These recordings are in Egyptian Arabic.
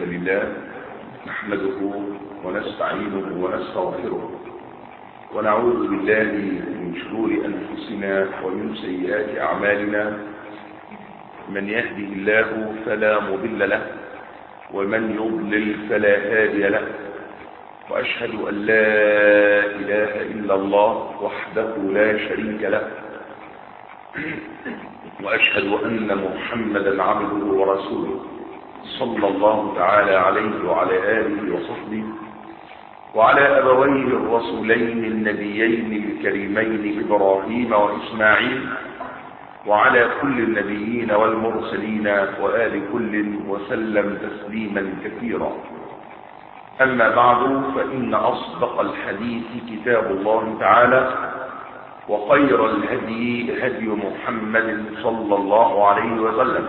لله نحمده ونستعينه ونستغفره ونعوذ بالله من شرور أنفسنا ومن سيئات أعمالنا من يهده الله فلا مضل له ومن يضلل فلا هادي له وأشهد أن لا إله إلا الله وحده لا شريك له وأشهد أن محمدا عبده ورسوله صلى الله تعالى عليه وعلى آله وصحبه وعلى أبويه الرسولين النبيين الكريمين إبراهيم وإسماعيل وعلى كل النبيين والمرسلين وآل كل وسلم تسليما كثيرا أما بعد فإن أصدق الحديث كتاب الله تعالى وخير الهدي هدي محمد صلى الله عليه وسلم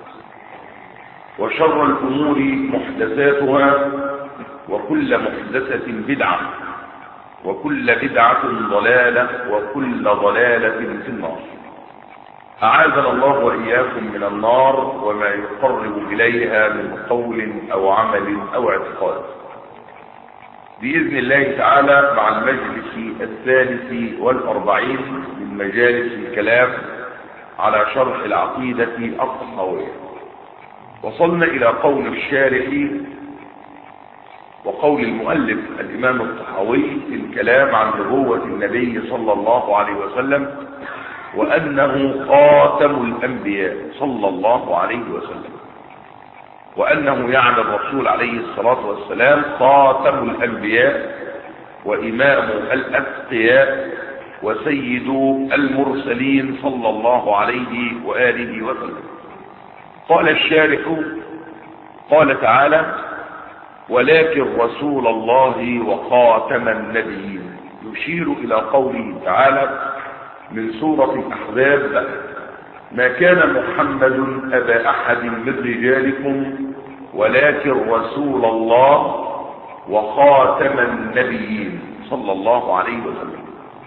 وشر الأمور محدثاتها وكل محدثة بدعة وكل بدعة ضلالة وكل ضلالة في النار أعاذنا الله وإياكم من النار وما يقرب إليها من قول أو عمل أو اعتقاد بإذن الله تعالى مع المجلس الثالث والأربعين من مجالس الكلام على شرح العقيدة الطحاوية وصلنا إلى قول الشارح وقول المؤلف الإمام الطحاوي في الكلام عن نبوة النبي صلى الله عليه وسلم وأنه خاتم الأنبياء صلى الله عليه وسلم وأنه يعني الرسول عليه الصلاة والسلام خاتم الأنبياء وإمام الأتقياء وسيد المرسلين صلى الله عليه وآله وسلم قال الشارح قال تعالى ولكن رسول الله وخاتم النبيين يشير إلى قوله تعالى من سورة الأحزاب ما كان محمد أبا أحد من رجالكم ولكن رسول الله وخاتم النبيين صلى الله عليه وسلم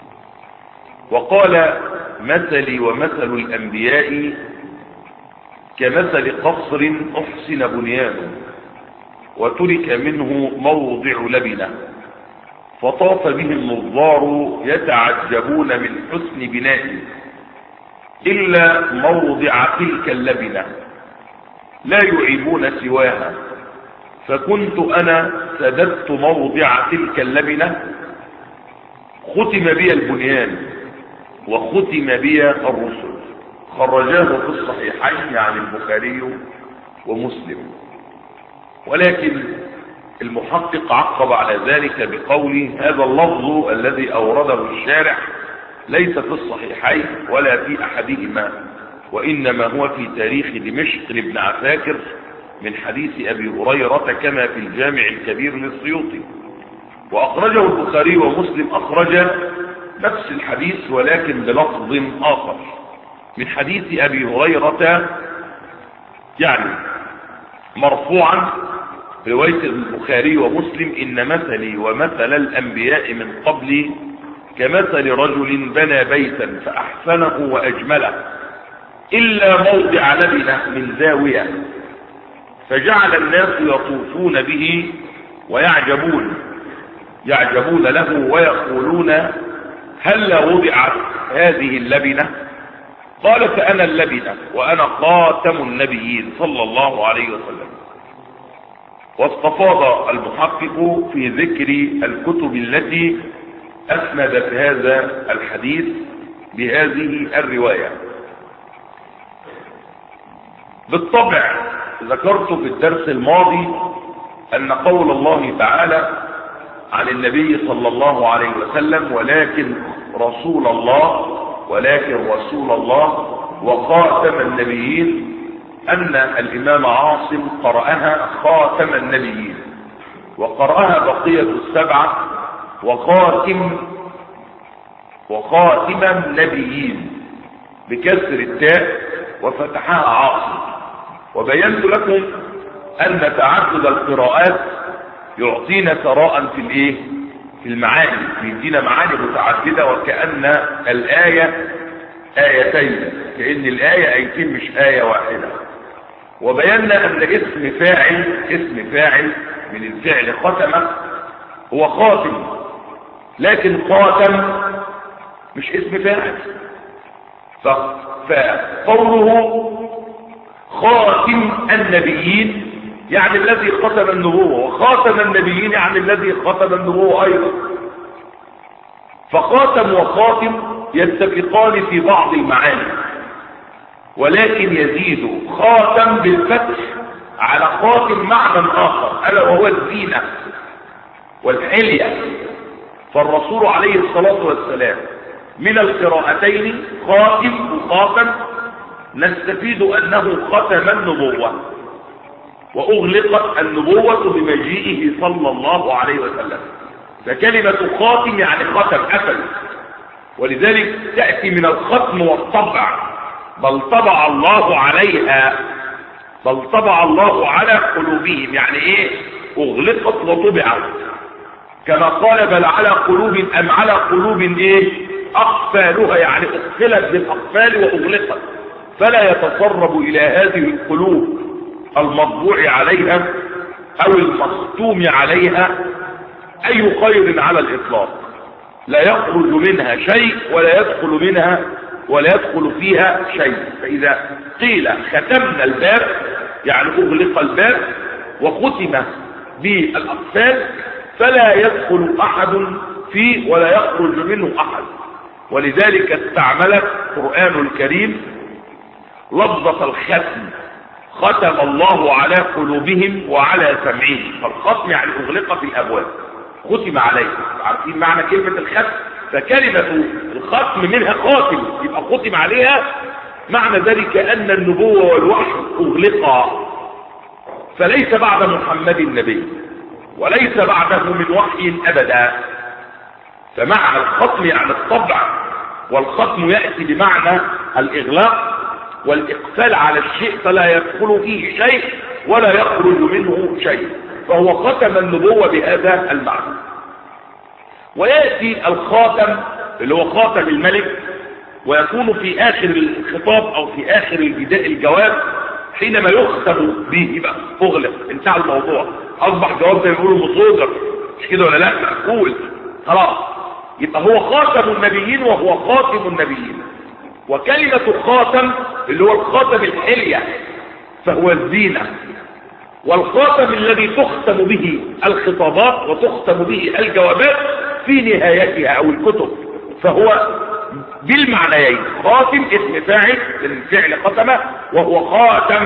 وقال مثلي ومثل الأنبياء كمثل قصر أحسن بنيانه وترك منه موضع لبنه فطاف به النظار يتعجبون من حسن بنائه إلا موضع تلك اللبنة لا يعيبون سواها فكنت أنا سددت موضع تلك اللبنة ختم بي البنيان وختم بي الرسل خرجاه في الصحيحين عن البخاري ومسلم ولكن المحقق عقب على ذلك بقوله هذا اللفظ الذي أورده الشارح ليس في الصحيحين ولا في أحدهما وإنما هو في تاريخ دمشق لابن عساكر من حديث أبي هريرة كما في الجامع الكبير للسيوطي وأخرجه البخاري ومسلم أخرج نفس الحديث ولكن بلفظ آخر من حديث أبي هريرة يعني مرفوعا رواية البخاري ومسلم إن مثلي ومثل الأنبياء من قبلي كمثل رجل بنى بيتا فأحسنه وأجمله إلا موضع لبنة من زاوية فجعل الناس يطوفون به ويعجبون يعجبون له ويقولون هل وضعت هذه اللبنة قال فأنا اللبنة وأنا خاتم النبيين صلى الله عليه وسلم واستفاض المحقق في ذكر الكتب التي أسندت هذا الحديث بهذه الرواية بالطبع ذكرت في الدرس الماضي أن قول الله تعالى عن النبي صلى الله عليه وسلم ولكن رسول الله ولكن رسول الله وخاتم النبيين أن الإمام عاصم قرأها خاتم النبيين وقرأها بقية السبعة وخاتم وخاتم النبيين بكسر التاء وفتحها عاصم وبينت لكم أن تعدد القراءات يعطينا ثراء في الايه في المعاني يدينا معاني متعددة وكأن الآية آيتين كأن الآية آيتين مش آية واحدة وبينا ان اسم فاعل اسم فاعل من الفعل ختم هو خاتم لكن خاتم مش اسم فاعل فقوله خاتم النبيين يعني الذي ختم النبوة وخاتم النبيين يعني الذي ختم النبوة أيضا فخاتم وخاتم يتفقان في بعض المعاني ولكن يزيد خاتم بالفتح على خاتم معنى آخر ألا وهو الزينة والحلية فالرسول عليه الصلاة والسلام من القراءتين خاتم وخاتم نستفيد أنه ختم النبوة وأغلقت النبوة بمجيئه صلى الله عليه وسلم فكلمة خاتم يعني ختم أسد ولذلك تأتي من الختم والطبع بل طبع الله عليها بل طبع الله على قلوبهم يعني ايه اغلقت وطبعت كما قال بل على قلوب ام على قلوب ايه اقفالها يعني اقفلت بالاقفال واغلقت فلا يتسرب الى هذه القلوب المطبوع عليها او المختوم عليها اي خير على الاطلاق لا يخرج منها شيء ولا يدخل منها ولا يدخل فيها شيء فاذا قيل ختمنا الباب يعني اغلق الباب وختم بالاقفال فلا يدخل احد فيه ولا يخرج منه احد ولذلك استعملت القرآن الكريم لفظة الختم ختم الله على قلوبهم وعلى سمعهم فالختم يعني اغلقت الابواب ختم عليه عارفين معنى كلمة الختم فكلمة الختم منها خاتم يبقى ختم عليها معنى ذلك ان النبوة والوحي اغلقا فليس بعد محمد النبي وليس بعده من وحي ابدا فمعنى الختم يعني الطبع والختم يأتي بمعنى الاغلاق والاقفال على الشيء فلا يدخل فيه شيء ولا يخرج منه شيء فهو ختم النبوة بهذا المعنى ويأتي الخاتم اللي هو خاتم الملك ويكون في آخر الخطاب أو في آخر البداء الجواب حينما يختم به يبقى أغلق انتهى الموضوع أصبح جواب زي ما يقولوا مصودر مش كده ولا لا مقفول خلاص يبقى هو خاتم النبيين وهو خاتم النبيين وكلمة خاتم اللي هو الخاتم الحلية فهو الزينة والخاتم الذي تختم به الخطابات وتختم به الجوابات في نهايتها او الكتب فهو بالمعنيين خاتم اسم فاعل للفعل ختمه وهو خاتم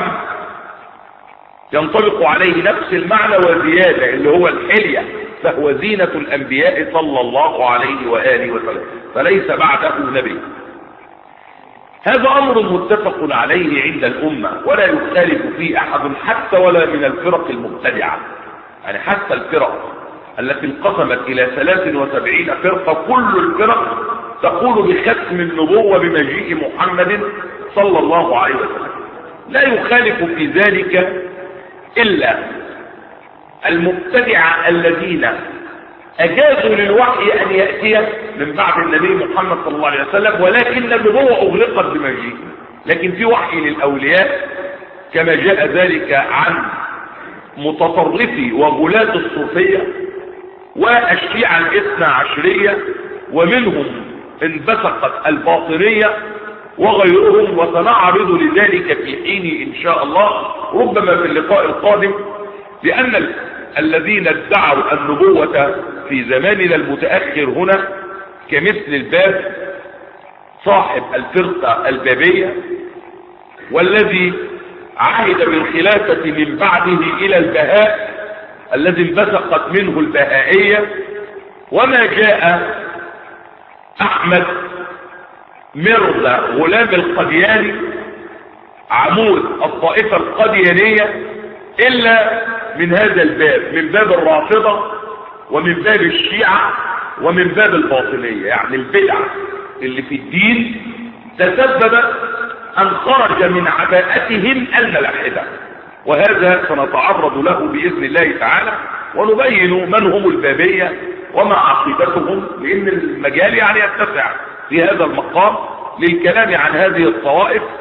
ينطبق عليه نفس المعنى وزيادة اللي هو الحلية فهو زينة الأنبياء صلى الله عليه وآله وسلم فليس بعده نبي هذا أمر متفق عليه عند الأمة ولا يختلف فيه أحد حتى ولا من الفرق المبتدعة يعني حتى الفرق التي انقسمت إلى 73 فرقة كل الفرق تقول بختم النبوة بمجيء محمد صلى الله عليه وسلم لا يخالف في ذلك إلا المبتدعة الذين أجازوا للوحي أن يأتي من بعد النبي محمد صلى الله عليه وسلم ولكن النبوة أغلقت بمجيء لكن في وحي للأولياء كما جاء ذلك عن متطرفي وغلاة الصوفية والشيعة الاثنى عشرية ومنهم انبثقت الباطنية وغيرهم وسنعرض لذلك في حين إن شاء الله ربما في اللقاء القادم لأن الذين ادعوا النبوة في زماننا المتأخر هنا كمثل الباب صاحب الفرقة البابية والذي عهد بالخلافة من بعده إلى البهاء الذي انبثقت منه البهائية وما جاء أحمد مرزا غلام القدياني عمود الطائفة القديانية إلا من هذا الباب من باب الرافضة ومن باب الشيعة ومن باب الباطنية يعني البدع اللي في الدين تسبب أن خرج من عباءتهم الملاحدة وهذا سنتعرض له بإذن الله تعالى ونبين من هم البابية وما عقيدتهم لأن المجال يعني يتسع في هذا المقام للكلام عن هذه الطوائف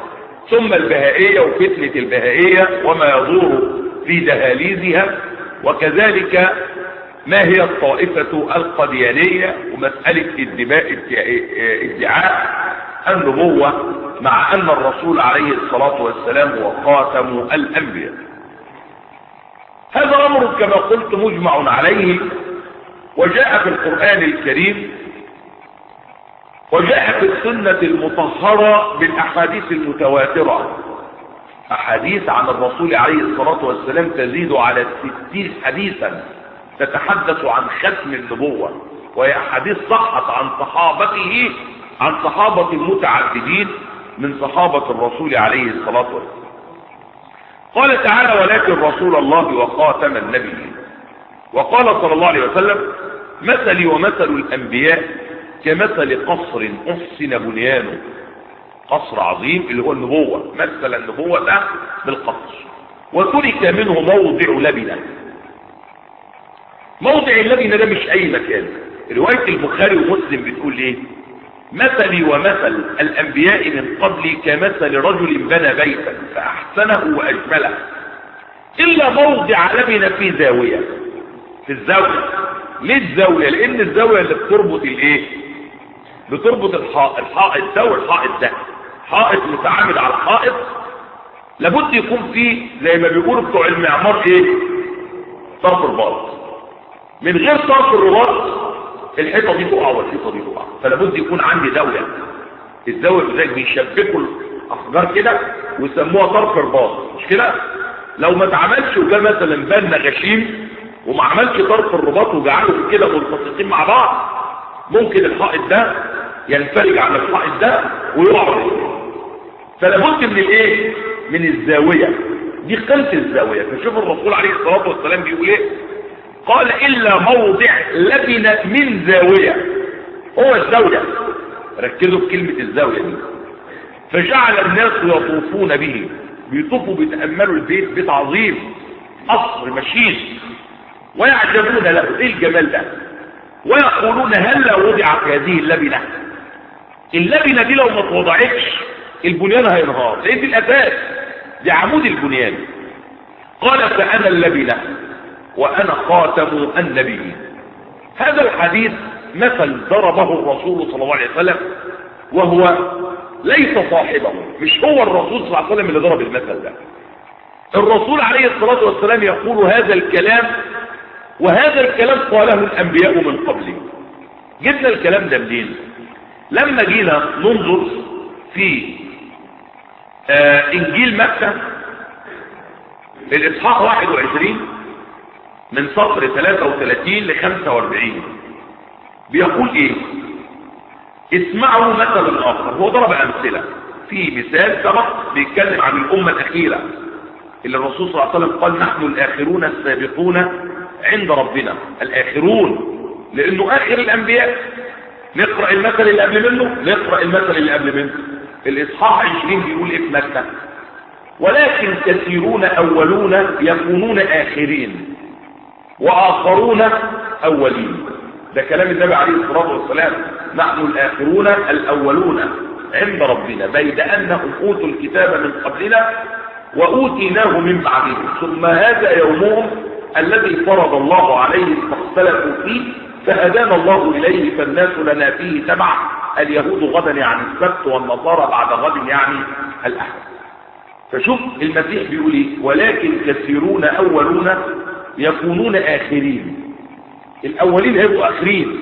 ثم البهائية وفتنة البهائية وما يدور في دهاليزها وكذلك ما هي الطائفة القديانية ومسألة ادعاء النبوة مع أن الرسول عليه الصلاة والسلام هو خاتم الأنبياء هذا أمر كما قلت مجمع عليه وجاء في القرآن الكريم وجاء في السنة المطهرة بالأحاديث المتواترة أحاديث عن الرسول عليه الصلاة والسلام تزيد على الستين حديثا تتحدث عن ختم النبوة وهي أحاديث صحت عن صحابته عن صحابة متعددين من صحابة الرسول عليه الصلاة والسلام قال تعالى ولكن رسول الله وخاتم النبيين وقال صلى الله عليه وسلم مثلي ومثل الأنبياء كمثل قصر أحسن بنيانه قصر عظيم اللي هو النبوة مثل النبوة ده بالقصر وترك منه موضع لبنة موضع اللبنة ده مش أي مكان رواية البخاري ومسلم بتقول ايه مثلي ومثل الأنبياء من قبلي كمثل رجل بنى بيتا فأحسنه وأجمله إلا موضع لبنة في زاوية في الزاوية ليه الزاوية لأن الزاوية اللي بتربط الايه بتربط الحائط الحائط ده والحائط ده حائط متعامد على حائط لابد يكون فيه زي ما بيقولوا بتوع المعمار ايه طرف الرباط من غير طرف الرباط الحيطه دي تقع والحيطه دي تقع فلابد يكون عندي زاويه الزاويه ازاي بيشبكوا الاحجار كده ويسموها طرف رباط مش كده لو ما اتعملش وجا مثلا بنا غشيم وما عملش طرف الرباط وجعله كده ملتصقين مع بعض ممكن الحائط ده ينفرج عن الحائط ده ويقع فلابد من الايه من الزاويه دي قيمه الزاويه فشوف الرسول عليه الصلاه والسلام بيقول ايه قال إلا موضع لبنة من زاوية هو الزاوية ركزوا في كلمة الزاوية دي فجعل الناس يطوفون به بيطوفوا بيتأملوا البيت بيت عظيم قصر مشين ويعجبون له ايه الجمال ده ويقولون هلا وضعت هذه اللبنة اللبنة دي لو ما توضعتش البنيان هينهار لان دي الاساس دي عمود البنيان قال فانا اللبنة وأنا خاتم النبيين هذا الحديث مثل ضربه الرسول صلى الله عليه وسلم وهو ليس صاحبه مش هو الرسول صلى الله عليه وسلم اللي ضرب المثل ده الرسول عليه الصلاة والسلام يقول هذا الكلام وهذا الكلام قاله الأنبياء من قبله جبنا الكلام ده منين لما جينا ننظر في آه إنجيل مكة الإصحاح 21 من سطر 33 ل 45 بيقول ايه اسمعوا مثل اخر هو ضرب امثله في مثال سبق بيتكلم عن الامه الاخيره اللي الرسول صلى الله عليه وسلم قال نحن الاخرون السابقون عند ربنا الاخرون لانه اخر الانبياء نقرا المثل اللي قبل منه نقرا المثل اللي قبل منه الاصحاح 20 بيقول ايه في مكه ولكن كثيرون اولون يكونون اخرين واخرون اولين ده كلام النبي عليه الصلاة والسلام نحن الاخرون الاولون عند ربنا بيد انهم اوتوا الكتاب من قبلنا واوتيناه من بعدهم ثم هذا يومهم الذي فرض الله عليه فاختلفوا فيه فهدانا الله اليه فالناس لنا فيه تبع اليهود غدا يعني السبت والنصارى بعد غد يعني الاحد فشوف المسيح بيقول ايه ولكن كثيرون اولون يكونون آخرين الأولين هيبقوا آخرين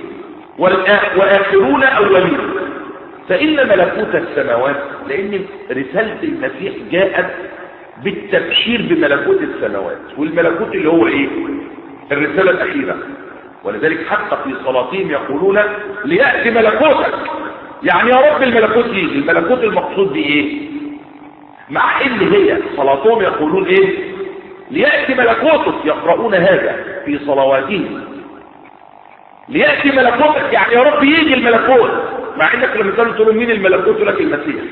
وآخرون أولين فإن ملكوت السماوات لأن رسالة المسيح جاءت بالتبشير بملكوت السماوات والملكوت اللي هو إيه الرسالة الأخيرة ولذلك حتى في صلاتهم يقولون ليأتي ملكوتك يعني يا رب الملكوت يجي الملكوت المقصود بإيه مع ان هي صلاتهم يقولون ايه ليأتي ملكوتك يقرؤون هذا في صلواتهم ليأتي ملكوتك يعني يا رب يجي الملكوت مع انك لما كانوا تقولوا مين الملكوت لك المسيح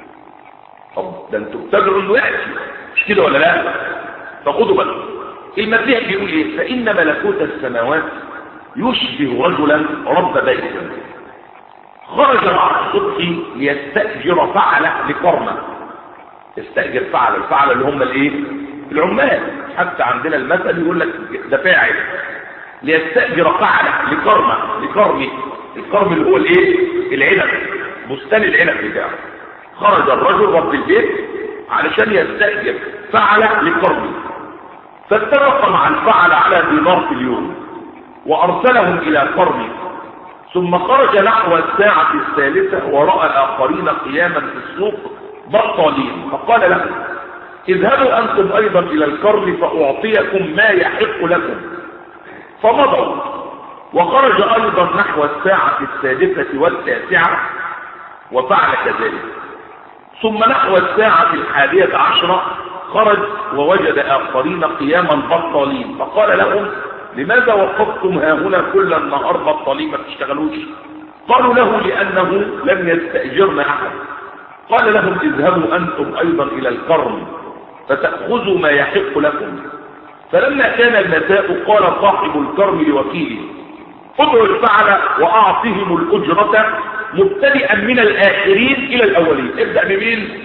طب ده انتوا بتدعوا انه يأتي مش كده ولا لا فخدوا بالك المسيح بيقول ايه فإن ملكوت السماوات يشبه رجلا رب بيت خرج مع الصبح ليستأجر فعل لكرمه يستأجر فعل الفعل اللي هم الايه العمال حتى عندنا المثل يقول لك ده فاعل ليستأجر فعل لكرمة لكرمه الكرم اللي هو الايه العنب بستان العنب بتاعه خرج الرجل رب البيت علشان يستأجر فعل لكرمه فاتفق مع الفعل على دينار في اليوم وارسلهم الى قرن ثم خرج نحو الساعة الثالثة ورأى آخرين قياما في السوق بطالين فقال لهم اذهبوا أنتم أيضا إلى القرن فأعطيكم ما يحق لكم فمضوا وخرج أيضا نحو الساعة السادسة والتاسعة وفعل كذلك ثم نحو الساعة الحادية عشرة خرج ووجد آخرين قياما بطالين فقال لهم لماذا وقفتم ها هنا كل النهار بطالين ما تشتغلوش قالوا له لأنه لم يستأجرنا أحد قال لهم اذهبوا أنتم أيضا إلى القرن فتأخذوا ما يحق لكم فلما كان المساء قال صاحب الكرم لوكيله ادعوا الفعل وأعطهم الأجرة مبتدئا من الآخرين إلى الأولين ابدأ بمين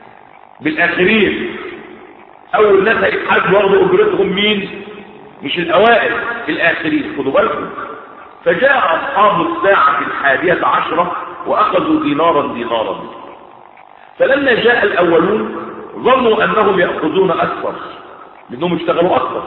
بالآخرين أول ناس هيتحاج واخدوا أجرتهم مين مش الأوائل الآخرين خدوا بالكم فجاء أصحاب الساعة الحادية عشرة وأخذوا دينارا دينارا فلما جاء الأولون ظنوا أنهم يأخذون أكثر لأنهم اشتغلوا أكثر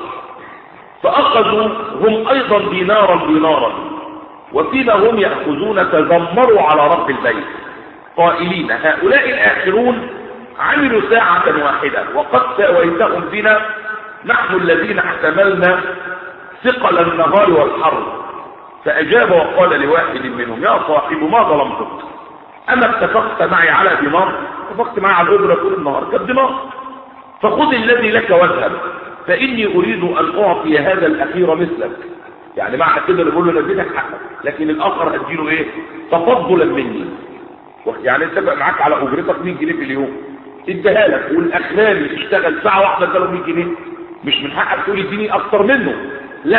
فأخذوا هم أيضا دينارا دينارا وفيما هم يأخذون تذمروا على رب البيت قائلين هؤلاء الآخرون عملوا ساعة واحدة وقد ساويتهم بنا نحن الذين احتملنا ثقل النهار والحر فأجاب وقال لواحد منهم يا صاحب ما ظلمتك أما اتفقت معي على دينار اتفقت معي على الأجرة طول النهار كالدينار فخذ الذي لك واذهب فإني أريد أن أعطي هذا الأخير مثلك يعني معنى كده اللي بقول له نديتك حقك لكن الآخر هديله إيه تفضلا مني يعني اتفق معاك على أجرتك 100 جنيه في اليوم اديها لك والأخراني اشتغل ساعة واحدة اداله 100 جنيه مش من حقك تقول اديني أكتر منه لا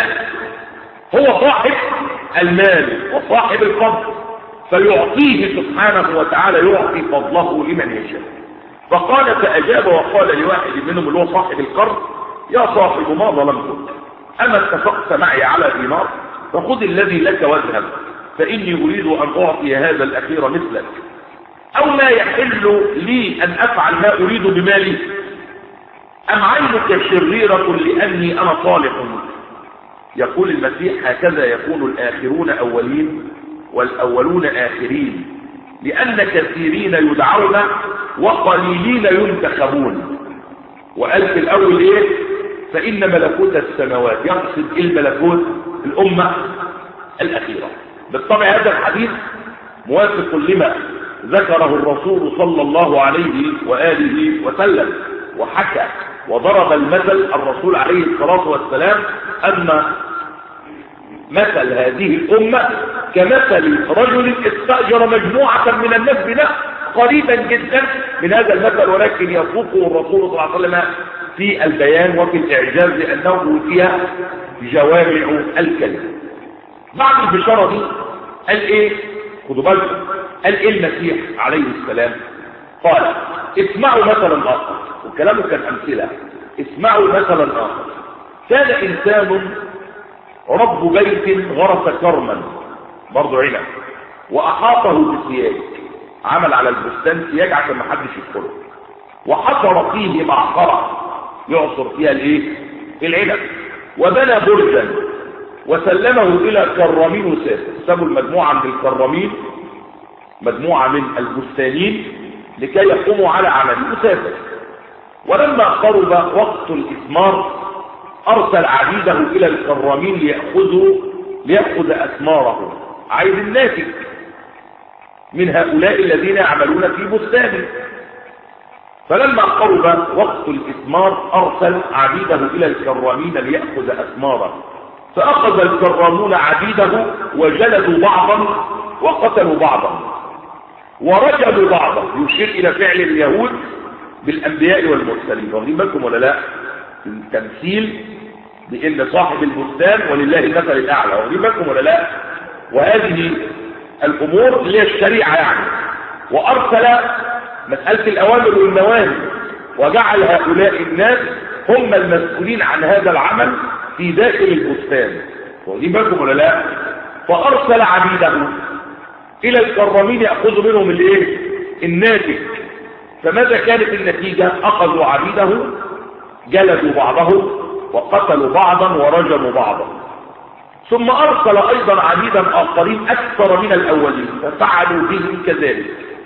هو صاحب المال وصاحب الفضل فيعطيه سبحانه وتعالى يعطي فضله لمن يشاء فقال فأجاب وقال لواحد منهم اللي هو صاحب القرض يا صاحب ما ظلمتك أما اتفقت معي على دينار فخذ الذي لك واذهب فإني أريد أن أعطي هذا الأخير مثلك أو ما يحل لي أن أفعل ما أريد بمالي أم عينك شريرة لأني أنا صالح يقول المسيح هكذا يكون الآخرون أولين والأولون آخرين لأن كثيرين يدعون وقليلين ينتخبون وقال في الأول إيه فإن ملكوت السماوات يقصد إيه الملكوت الأمة الأخيرة بالطبع هذا الحديث موافق لما ذكره الرسول صلى الله عليه وآله وسلم وحكى وضرب المثل الرسول عليه الصلاة والسلام أن مثل هذه الأمة كمثل رجل استأجر مجموعة من الناس بناء قريبا جدا من هذا المثل ولكن يفوقه الرسول صلى الله عليه وسلم في البيان وفي الإعجاز لأنه أوتي جوامع الكلمة بعد البشارة دي قال إيه خدوا بالكم قال إيه المسيح عليه السلام قال اسمعوا مثلا آخر وكلامه كان أمثلة اسمعوا مثلا آخر كان إنسان رب بيت غرس كرما برضه عنب وأحاطه بسياج عمل على البستان سياج عشان ما حدش يدخله وحفر فيه معصرة يعصر فيها الايه العنب وبنى برجا وسلمه الى كرامين وسافر سابوا المجموعة من الكرامين مجموعة من البستانين لكي يقوموا على عمل وسافر ولما قرب وقت الإثمار أرسل عبيده إلى الكرامين ليأخذوا ليأخذ أثماره عايز الناتج من هؤلاء الذين يعملون في بستانه فلما قرب وقت الإثمار أرسل عبيده إلى الكرامين ليأخذ أثماره فأخذ الكرامون عبيده وجلدوا بعضا وقتلوا بعضا ورجلوا بعضا يشير إلى فعل اليهود بالأنبياء والمرسلين واخدين بالكم ولا لا التمثيل بأن صاحب البستان ولله المثل الأعلى واخدين بالكم ولا لا وهذه الأمور اللي هي الشريعة يعني وأرسل مسألة الأوامر والنواهي وجعل هؤلاء الناس هم المسؤولين عن هذا العمل في داخل البستان واخدين بالكم ولا لا فارسل عبيده الى الكرامين ياخذوا منهم الايه الناتج فماذا كانت النتيجه اخذوا عبيده جلدوا بعضهم وقتلوا بعضا ورجموا بعضا ثم ارسل ايضا عبيدا اخرين اكثر من الاولين ففعلوا بهم كذلك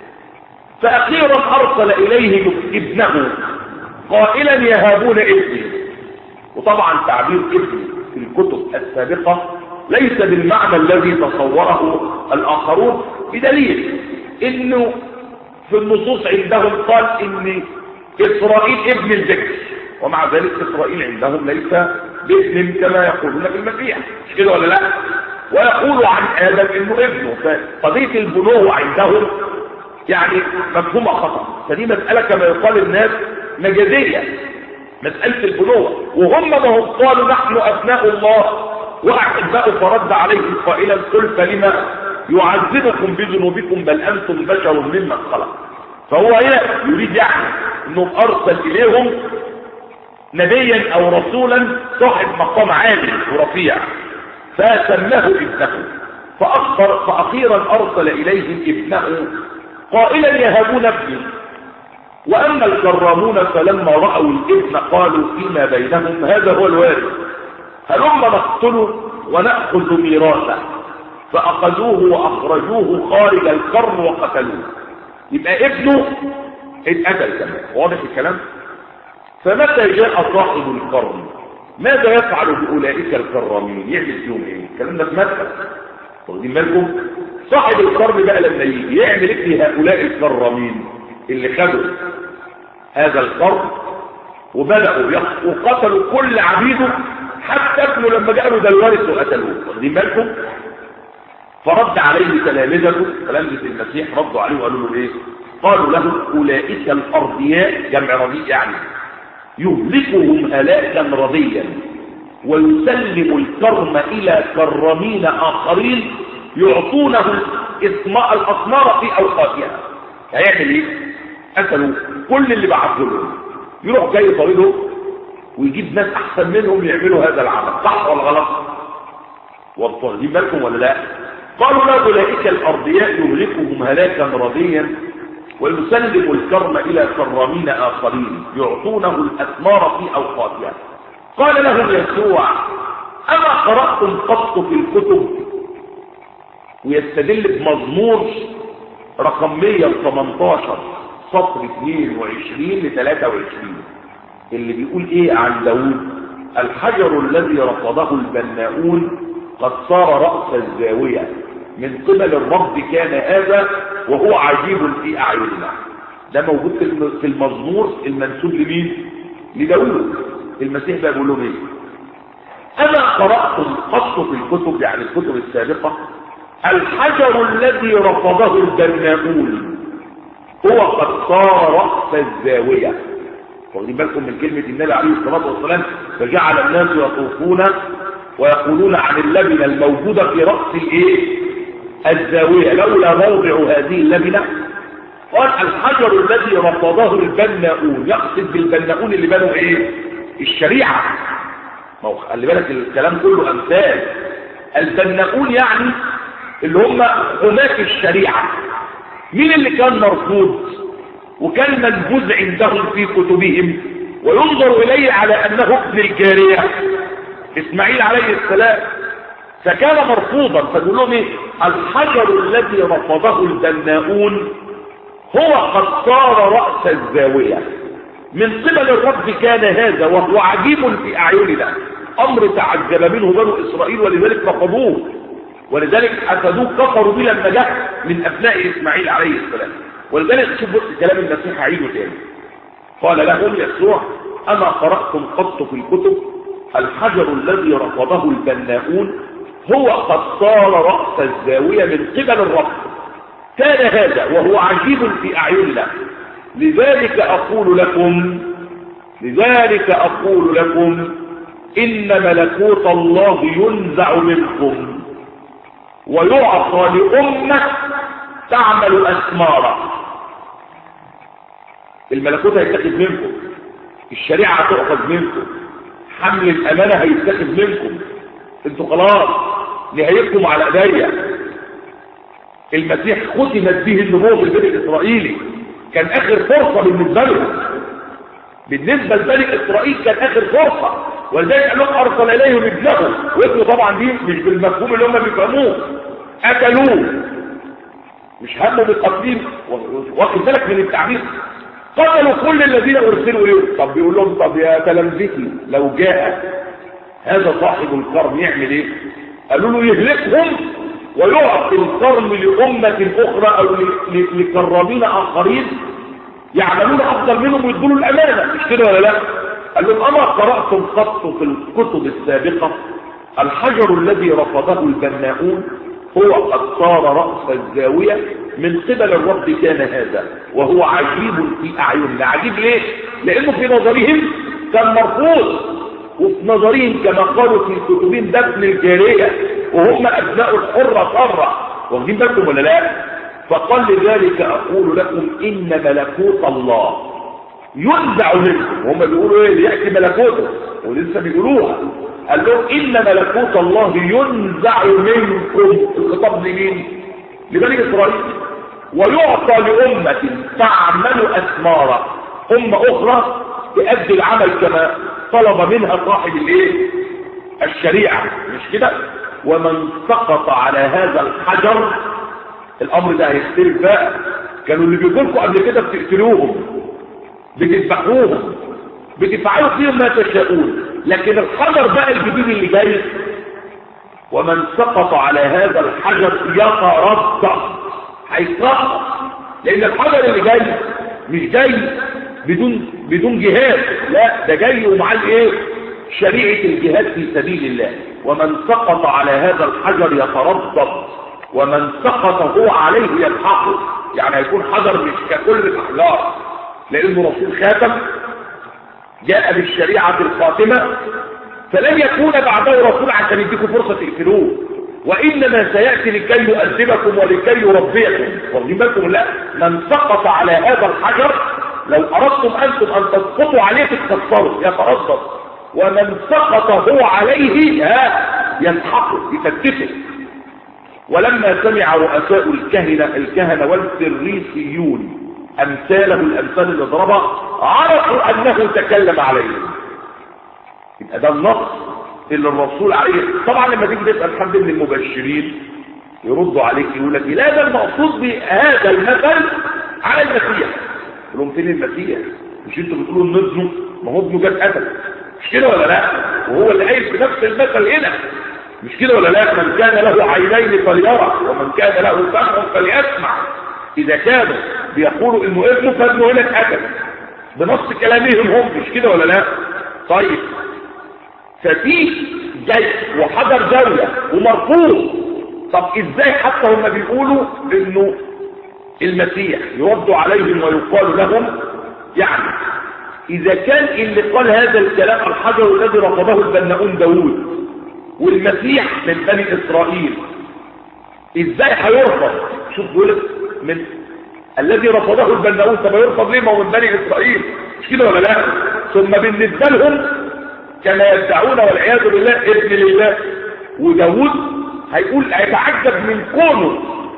فاخيرا ارسل اليهم ابنه قائلا يهابون ابني وطبعا تعبير ابني في الكتب السابقة ليس بالمعنى الذي تصوره الآخرون بدليل انه في النصوص عندهم قال ان اسرائيل ابن الذكر ومع ذلك اسرائيل عندهم ليس باسم كما يقولون في المسيح مش كده ولا لا ويقول عن ادم انه ابنه فقضيه البنوه عندهم يعني مفهومه خطا فدي مساله كما يقال الناس مجازيه مساله البنوه وهم ما هم قالوا نحن ابناء الله واحباء فرد عليهم قائلا قل فلما يعذبكم بذنوبكم بل انتم بشر ممن خلق فهو هنا يريد يعني انه ارسل اليهم نبيا او رسولا صاحب مقام عالي ورفيع فسماه ابنه فأخبر فأخيرا أرسل إليهم ابنه قائلا يهبون ابني وأما الكرامون فلما رأوا الابن قالوا فيما بينهم هذا هو الوارث هلما نقتله ونأخذ ميراثه فأخذوه وأخرجوه خارج القرن وقتلوه يبقى ابنه اتقتل كمان واضح الكلام فمتى جاء صاحب القرن ماذا يفعل بأولئك الكرامين يعمل فيهم ايه الكلام ده في مكة واخدين بالكم صاحب القرن بقى لما يجي يعمل ايه في هؤلاء الكرامين اللي خدوا هذا القرن وبدأوا وقتلوا كل عبيده حتى ابنه لما جاءوا ده الوارث وقتلوه واخدين بالكم فرد عليه تلامذته تلامذة المسيح ردوا عليه وقالوا له ايه قالوا له اولئك الارضياء جمع رديء يعني يهلكهم هلاكا رضيا ويسلم الكرم الى كرمين اخرين يعطونه الاثمار في اوقاتها هيعمل ايه قتلوا كل اللي بعثوا لهم يروح جاي طريقه ويجيب ناس احسن منهم يعملوا هذا العمل صح ولا غلط واخدين بالكم ولا لا قالوا لا اولئك الارضياء يهلكهم هلاكا رضيا ويسلم الكرم الى كرامين اخرين يعطونه الاثمار في اوقاتها قال لهم يسوع اما قراتم قط في الكتب ويستدل بمزمور رقم 118 سطر 22 ل 23 اللي بيقول ايه عن داوود الحجر الذي رفضه البناؤون قد صار رأس الزاوية من قبل الرب كان هذا وهو عجيب في أعيننا ده موجود في المزمور المنسوب لمين لداود المسيح بقى بيقول لهم ايه انا قرأتم قط في الكتب يعني الكتب السابقة الحجر الذي رفضه البناؤون هو قد صار رأس الزاوية واخدين بالكم من كلمة النبي عليه الصلاة والسلام فجعل الناس يطوفون ويقولون عن اللبنة الموجودة في رأس الايه الزاوية لولا موضع هذه اللبنة قال الحجر الذي رفضه البناؤون يقصد بالبناؤون اللي بنوا ايه الشريعة ما هو خلي بالك الكلام كله امثال البناؤون يعني اللي هم هناك الشريعة مين اللي كان مرفوض وكان منبوذ عندهم في كتبهم وينظر اليه على انه ابن الجارية اسماعيل عليه السلام فكان مرفوضا فقول لهم ايه الحجر الذي رفضه البناؤون هو قد صار رأس الزاوية من قبل الرب كان هذا وهو عجيب في اعيننا امر تعجب منه بنو اسرائيل ولذلك رفضوه ولذلك حسدوه كفروا بلا النجاح من ابناء اسماعيل عليه السلام ولذلك شوفوا كلام المسيح عيده تاني قال لهم يسوع اما قرأتم قط في الكتب الحجر الذي رفضه البناؤون هو قد صار رأس الزاوية من قبل الرب كان هذا وهو عجيب في أعيننا لذلك أقول لكم لذلك أقول لكم إن ملكوت الله ينزع منكم ويعطى لأمة تعمل أثمارا الملكوت هيتاخد منكم الشريعة هتؤخذ منكم حمل الأمانة هيتاخد منكم انتوا خلاص نهايتكم على ايديا المسيح ختمت به النبوة في البيت الإسرائيلي كان آخر فرصة بالنسبة لهم بالنسبة لبني إسرائيل كان آخر فرصة ولذلك قال لهم أرسل إليهم ابنه وابنه طبعا دي مش بالمفهوم اللي هم بيفهموه قتلوه مش همه بقتلهم واخد بالك من التعبير قتلوا كل الذين أرسلوا إليهم طب بيقول لهم طب يا تلامذتي لو جاء هذا صاحب القرن يعمل ايه قالوا له يهلكهم ويعطي القرن لأمة أخرى أو لكرامين آخرين يعملون أفضل منهم ويدوا له الأمانة مش كده ولا لا قال لهم أما قرأتم خط في الكتب السابقة الحجر الذي رفضه البناؤون هو قد صار رأس الزاوية من قبل الرب كان هذا وهو عجيب في أعيننا عجيب ليه لأنه في نظرهم كان مرفوض وفي نظرهم كما قالوا في كتبين دفن الجارية وهم أبناء الحرة حرة واخدين بالكم ولا لا فقال لذلك أقول لكم إن ملكوت الله ينزع منكم وهم بيقولوا ايه ليأتي ملكوته ولسه بيقولوها قال لهم إن ملكوت الله ينزع منكم الخطاب لمين لبني إسرائيل ويعطى لأمة تعمل أثمارا أمة أخرى تؤدي العمل كما طلب منها صاحب الايه الشريعة مش كده ومن سقط على هذا الحجر الامر ده هيختلف بقى كانوا اللي بيقولكم قبل كده بتقتلوهم بتذبحوهم بتفعلوا فيهم ما تشاءون لكن الحجر بقى الجديد اللي جاي ومن سقط على هذا الحجر يتردد هيسقط لان الحجر اللي جاي مش جاي بدون بدون جهاد لا ده جاي ومعاه الايه شريعه الجهاد في سبيل الله ومن سقط على هذا الحجر يتردد ومن سقط هو عليه يلحقه يعني هيكون حجر مش ككل الاحجار لانه رسول خاتم جاء بالشريعه الخاتمه فلن يكون بعده رسول عشان يديكم فرصه تقتلوه وانما سياتي لكي يؤدبكم ولكي يربيكم واخدين بالكم لا من سقط على هذا الحجر لو أردتم أنتم أن تسقطوا عليه تتكسروا يتردد ومن سقط هو عليه ها ينحقه يفتته ولما سمع رؤساء الكهنة الكهنة والسريسيون أمثاله الأمثال اللي ضربها عرفوا أنه تكلم عليهم يبقى ده النص اللي الرسول عليه طبعا لما تيجي تسأل حد من المبشرين يردوا عليك يقول لك لا ده المقصود بهذا المثل على المسيح لهم فين المسيح مش انتوا بتقولوا ان ابنه ما هو ابنه جاب قتل مش كده ولا لا وهو اللي قايل في نفس المثل هنا مش كده ولا لا من كان له عينين فليرى ومن كان له سمع فليسمع اذا كانوا بيقولوا انه ابنه فابنه هنا اتقتل بنص كلامهم هم مش كده ولا لا طيب ففي جاي وحجر زاويه ومرفوض طب ازاي حتى هم بيقولوا انه المسيح يرد عليهم ويقال لهم يعني إذا كان اللي قال هذا الكلام الحجر الذي رفضه البناؤون داوود والمسيح من بني إسرائيل إزاي هيرفض شوف دول من الذي رفضه البناؤون طب يرفض ليه ما هو من بني إسرائيل مش كده ولا لا ثم بالنسبة لهم كما يدعون والعياذ بالله ابن لله وداوود هيقول هيتعجب من كونه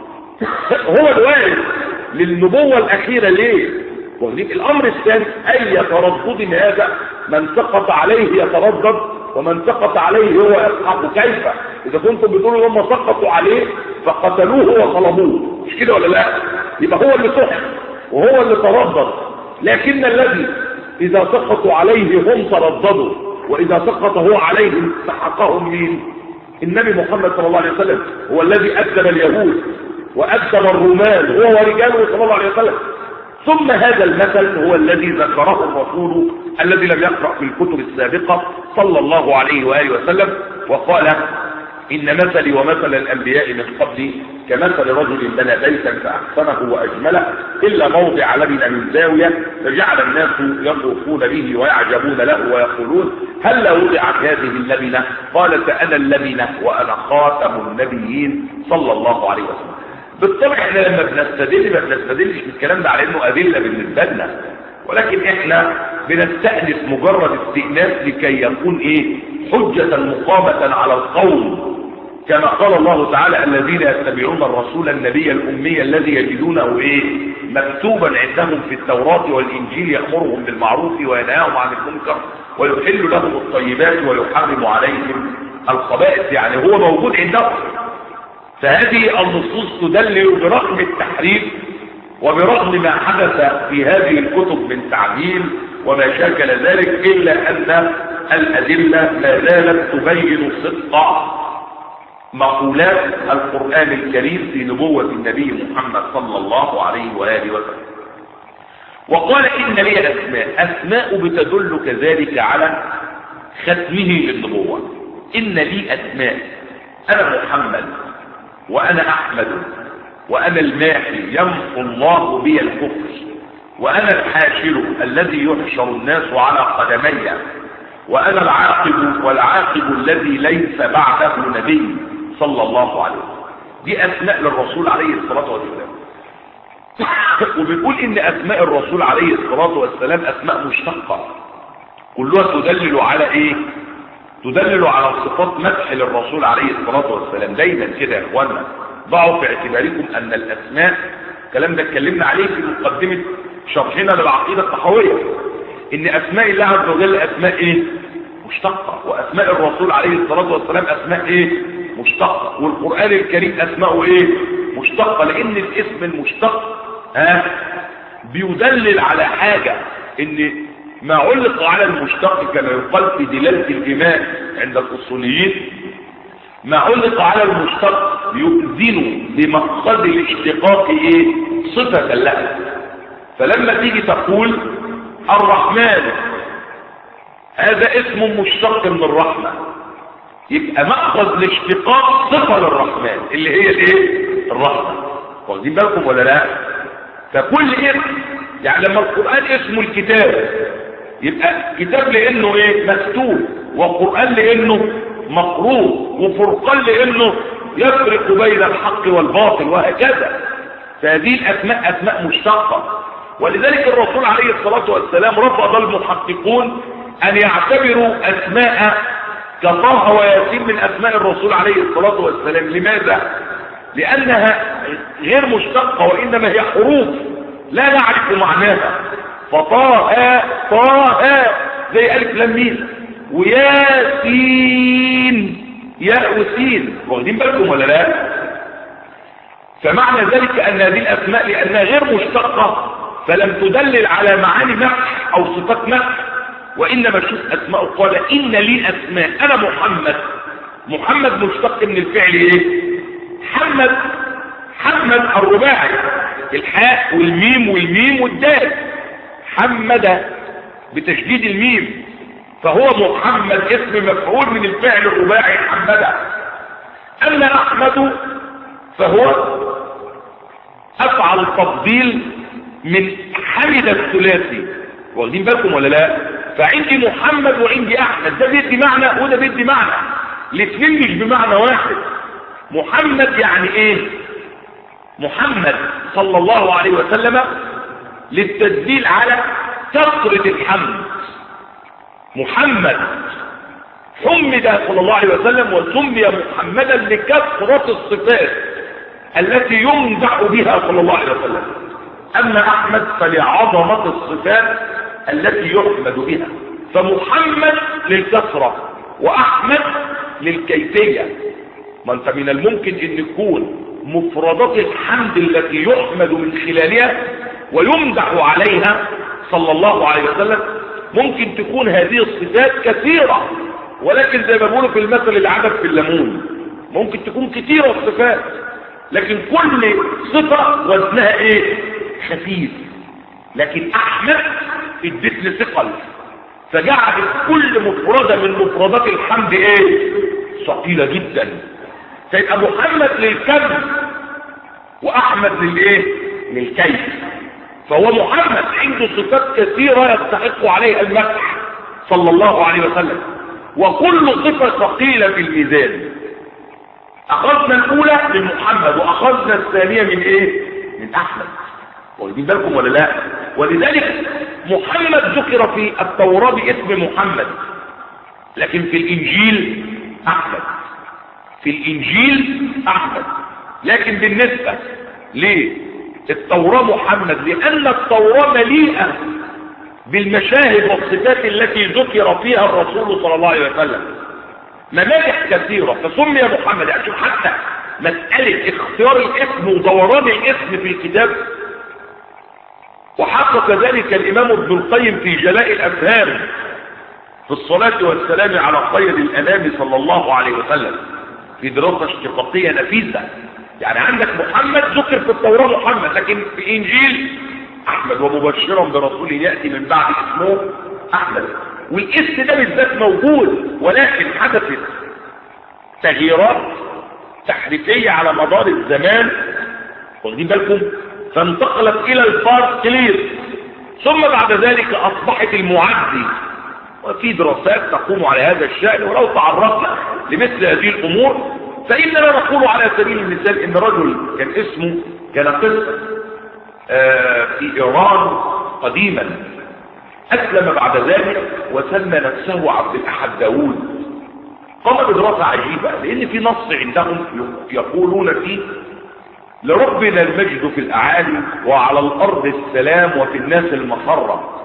هو الوارث للنبوة الأخيرة ليه واخدين الأمر الثاني أي تردد هذا من سقط عليه يتردد ومن سقط عليه هو يسحق كيف إذا كنتم بتقولوا هم سقطوا عليه فقتلوه وطلبوه مش كده ولا لا يبقى هو اللي صح وهو اللي تردد لكن الذي إذا سقطوا عليه هم ترددوا وإذا سقط هو عليهم سحقهم مين النبي محمد صلى الله عليه وسلم هو الذي أكذب اليهود وأكثر الرومان هو ورجاله صلى الله عليه وسلم ثم هذا المثل هو الذي ذكره الرسول الذي لم يقرأ في الكتب السابقة صلى الله عليه وآله وسلم وقال إن مثلي ومثل الأنبياء من قبلي كمثل رجل بنى بيتا فأحسنه وأجمله إلا موضع لبن من زاوية فجعل الناس يطوفون به ويعجبون له ويقولون هل وضعت هذه اللبنة قال فأنا اللبنة وأنا خاتم النبيين صلى الله عليه وسلم بالطبع احنا لما بنستدل ما بنستدلش بالكلام ده على انه ادله بالنسبه لنا ولكن احنا بنستأنف مجرد استئناف لكي يكون ايه حجة مقامة على القوم كما قال الله تعالى الذين يتبعون الرسول النبي الأمي الذي يجدونه ايه مكتوبا عندهم في التوراة والإنجيل يأمرهم بالمعروف وينهاهم عن المنكر ويحل لهم الطيبات ويحرم عليهم الخبائث يعني هو موجود عندهم فهذه النصوص تدلل برغم التحريف وبرغم ما حدث في هذه الكتب من تعديل وما شاكل ذلك إلا أن الأدلة ما زالت تبين صدق مقولات القرآن الكريم في نبوة النبي محمد صلى الله عليه وآله وسلم وقال إن لي أسماء أسماء بتدل كذلك على ختمه للنبوة إن لي أسماء أنا محمد وأنا أحمد وأنا الماحي يمحو الله بي الكفر وأنا الحاشر الذي يحشر الناس على قدمي وأنا العاقب والعاقب الذي ليس بعده نبي صلى الله عليه وسلم دي أسماء للرسول عليه الصلاة والسلام وبيقول إن أسماء الرسول عليه الصلاة والسلام أسماء مشتقة كلها تدلل على إيه تدلل على صفات مدح للرسول عليه الصلاة والسلام دايما كده يا اخوانا ضعوا في اعتباركم ان الاسماء الكلام ده اتكلمنا عليه في مقدمة شرحنا للعقيدة التحوية ان اسماء الله عز وجل اسماء ايه مشتقة واسماء الرسول عليه الصلاة والسلام اسماء ايه مشتقة والقرآن الكريم اسماءه ايه مشتقة لان الاسم المشتق ها بيدلل على حاجة ان ما علق على المشتق كما يقال في دلالة الإيمان عند الأصوليين ما علق على المشتق يؤذن بمقصد الاشتقاق ايه صفة له فلما تيجي تقول الرحمن هذا اسم مشتق من الرحمة يبقى مأخذ الاشتقاق صفة للرحمن اللي هي الايه الرحمة واخدين بالكم ولا لا فكل اسم يعني لما القرآن اسمه الكتاب يبقى كتاب لانه ايه مكتوب وقرآن لانه مقروء وفرقان لانه يفرق بين الحق والباطل وهكذا فهذه الاسماء اسماء مشتقة ولذلك الرسول عليه الصلاة والسلام رفض المحققون ان يعتبروا اسماء كطه وياسين من اسماء الرسول عليه الصلاة والسلام لماذا لانها غير مشتقة وانما هي حروف لا نعرف معناها فطه طه زي ألف لام ميم وياسين ياء وسين واخدين بالكم ولا لا فمعنى ذلك أن هذه الأسماء لأنها غير مشتقة فلم تدلل على معاني مدح أو صفات مدح وإنما شوف أسماء قال إن لي أسماء أنا محمد محمد مشتق من الفعل إيه حمد حمد الرباعي الحاء والميم والميم والدال حمد بتشديد الميم فهو محمد اسم مفعول من الفعل الرباعي حمد اما احمد فهو افعل تفضيل من حمد الثلاثي واخدين بالكم ولا لا فعندي محمد وعندي احمد ده بيدي معنى وده بيدي معنى الاثنين مش بمعنى واحد محمد يعني ايه محمد صلى الله عليه وسلم للتدليل على كثرة الحمد محمد حمد صلى الله عليه وسلم وسمي محمدا لكثرة الصفات التي يمدح بها صلى الله عليه وسلم أما أحمد فلعظمة الصفات التي يحمد بها فمحمد للكثرة وأحمد للكيفية ما انت من الممكن ان يكون مفردات الحمد التي يحمد من خلالها ويمدح عليها صلى الله عليه وسلم ممكن تكون هذه الصفات كثيرة ولكن زي ما بيقولوا في المثل العدد في الليمون ممكن تكون كثيرة الصفات لكن كل صفة وزنها ايه خفيف لكن احمد ادتني ثقل فجعلت كل مفردة من مفردات الحمد ايه ثقيلة جدا فيبقى محمد للكم واحمد للايه للكيف فهو محمد عنده صفات كثيرة يستحق عليها المدح صلى الله عليه وسلم وكل صفة ثقيلة في الميزان اخذنا الاولى من محمد واخذنا الثانية من ايه من احمد واخدين بالكم ولا لا ولذلك محمد ذكر في التوراة باسم محمد لكن في الانجيل احمد في الانجيل احمد لكن بالنسبة للتوراة محمد لان التوراة مليئة بالمشاهد والصفات التي ذكر فيها الرسول صلى الله عليه وسلم ممالك كثيرة فسمي محمد يعني شوف حتى مسألة اختيار الاسم ودوران الاسم في الكتاب وحقق ذلك الامام ابن القيم في جلاء الافهام في الصلاة والسلام على خير الانام صلى الله عليه وسلم في دراسة اشتقاقية نفيسة يعني عندك محمد ذكر في التوراة محمد لكن في انجيل احمد ومبشرا برسول يأتي من بعد اسمه احمد والاسم ده بالذات موجود ولكن حدثت تغييرات تحريفية على مدار الزمان واخدين بالكم فانتقلت الى الفارس كلير ثم بعد ذلك اصبحت المعدي وفي دراسات تقوم على هذا الشأن ولو تعرضنا لمثل هذه الامور فاننا نقول على سبيل المثال ان رجل كان اسمه كان قصة آه في ايران قديما اسلم بعد ذلك وسمى نفسه عبد الاحد داوود قام بدراسة عجيبة لان في نص عندهم يقولون فيه لربنا المجد في الاعالي وعلى الارض السلام وفي الناس المخرة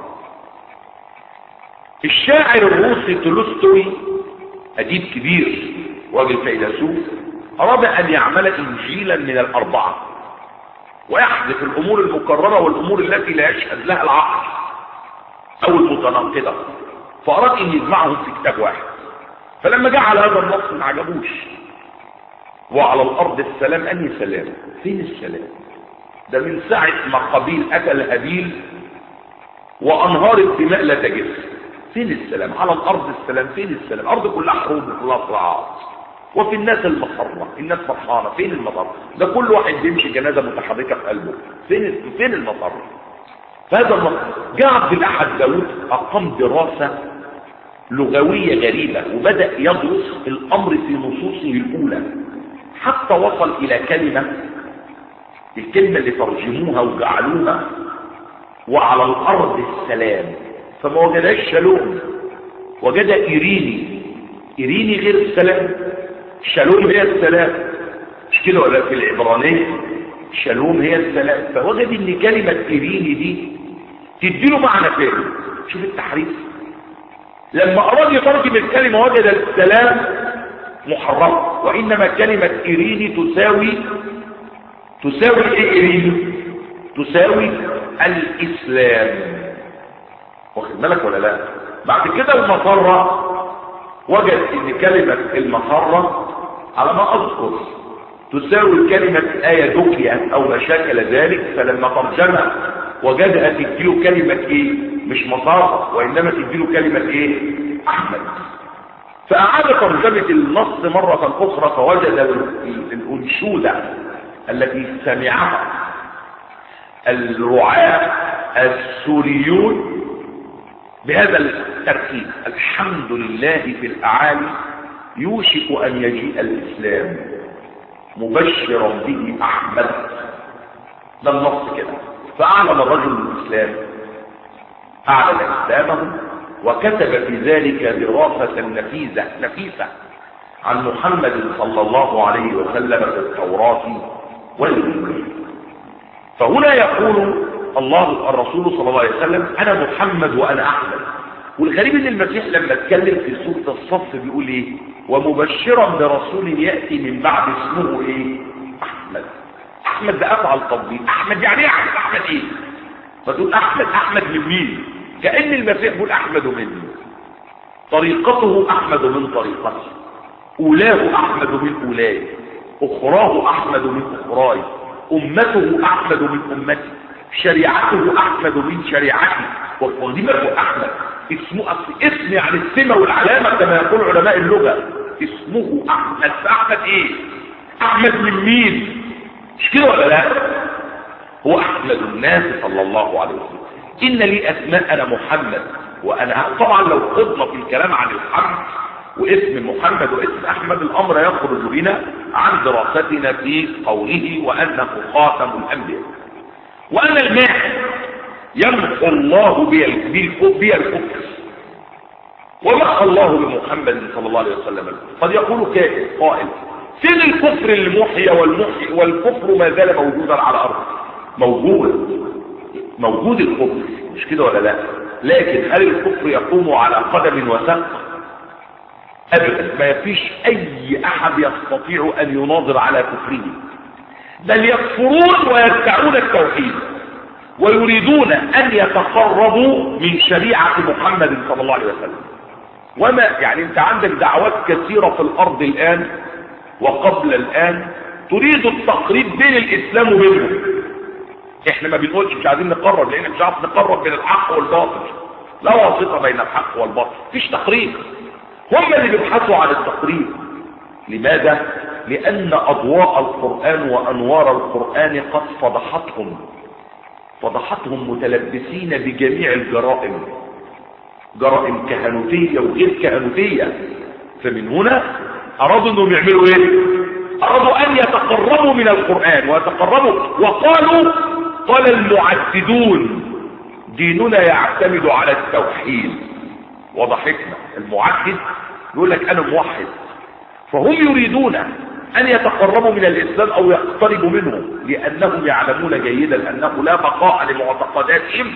الشاعر الروسي تولستوي اديب كبير راجل فيلسوف اراد ان يعمل انجيلا من الاربعة ويحذف الامور المكررة والامور التي لا يشهد لها العقل او المتناقضة فاراد ان يجمعهم في كتاب واحد فلما جعل هذا النص ما عجبوش وعلى الارض السلام انهي سلام فين السلام ده من ساعة ما قبيل قتل هابيل وانهار الدماء لا تجف فين السلام على الارض السلام فين السلام الارض كلها حروب وكلها صراعات وفي الناس المسرة الناس فرحانة فين المطر ده كل واحد بيمشي جنازة متحركة في قلبه فين فين المطر فهذا المطر جاء عبد الاحد داود اقام دراسة لغوية غريبة وبدأ يدرس الامر في نصوصه الاولى حتى وصل الى كلمة الكلمة اللي ترجموها وجعلوها وعلى الارض السلام فما وجدهاش شالوم وجد ايريني ايريني غير السلام شالوم هي السلام مش كده ولا في العبرانية شالوم هي السلام فوجد ان كلمة ايريني دي تديله معنى تاني شوف التحريف لما اراد يترجم الكلمة وجد السلام محرم وانما كلمة ايريني تساوي تساوي ايه ايريني تساوي الاسلام واخد بالك ولا لا بعد كده المطرة وجد ان كلمة المطرة على ما اذكر تساوي كلمة آية دكية او ما شاكل ذلك فلما ترجمها وجدها تديله كلمة ايه مش مطارة وانما تديله كلمة ايه احمد فاعاد ترجمة النص مرة اخرى فوجد الانشودة التي سمعها الرعاة السوريون بهذا الترتيب الحمد لله في الأعالي يوشك أن يجيء الإسلام مبشرا به أحمد ده النص كده فأعلن الرجل الإسلام أعلن إسلامه وكتب في ذلك دراسة نفيسة نفيسة عن محمد صلى الله عليه وسلم في التوراة والإنجيل فهنا يقول الله الرسول صلى الله عليه وسلم انا محمد وانا احمد والغريب ان المسيح لما اتكلم في سورة الصف بيقول ايه ومبشرا برسول يأتي من بعد اسمه ايه احمد احمد ده افعل تفضيل احمد يعني ايه احمد احمد ايه فتقول احمد احمد من مين كأن المسيح يقول احمد مني طريقته احمد من طريقتي اولاه احمد من اولاي اخراه احمد من اخراي امته احمد من امتي شريعته احمد من شريعتي ودي بالكم احمد اسمه أصل اسم يعني السمة والعلامة كما يقول علماء اللغة اسمه احمد فاحمد ايه احمد من مين مش كده ولا لا هو احمد الناس صلى الله عليه وسلم ان لي اسماء انا محمد وانا طبعا لو خضنا في الكلام عن الحمد واسم محمد واسم احمد الامر يخرج بنا عن دراستنا في قوله وانه خاتم الانبياء وانا الماحي يمحو الله بي الكفر ومحى الله بمحمد صلى الله عليه وسلم قد يقول كائن قائل فين الكفر المحيى والمحي والكفر ما زال موجودا على الارض موجود موجود الكفر مش كده ولا لا لكن هل الكفر يقوم على قدم وساق ابدا ما فيش اي احد يستطيع ان يناظر على كفره بل يكفرون ويدعون التوحيد ويريدون ان يتقربوا من شريعة محمد صلى الله عليه وسلم وما يعني انت عندك دعوات كثيرة في الارض الان وقبل الان تريد التقريب بين الاسلام وبينهم احنا ما بنقولش مش عايزين نقرب لان مش عارف نقرب بين الحق والباطل لا واسطة بين الحق والباطل مفيش تقريب هم اللي بيبحثوا عن التقريب لماذا لان اضواء القرآن وانوار القرآن قد فضحتهم فضحتهم متلبسين بجميع الجرائم جرائم كهنوتية وغير كهنوتية فمن هنا ارادوا انهم يعملوا ايه ارادوا ان يتقربوا من القرآن ويتقربوا وقالوا قال المعددون ديننا يعتمد على التوحيد وضحكنا المعدد يقول لك انا موحد فهم يريدون ان يتقربوا من الاسلام او يقتربوا منه لانهم يعلمون جيدا انه لا بقاء لمعتقداتهم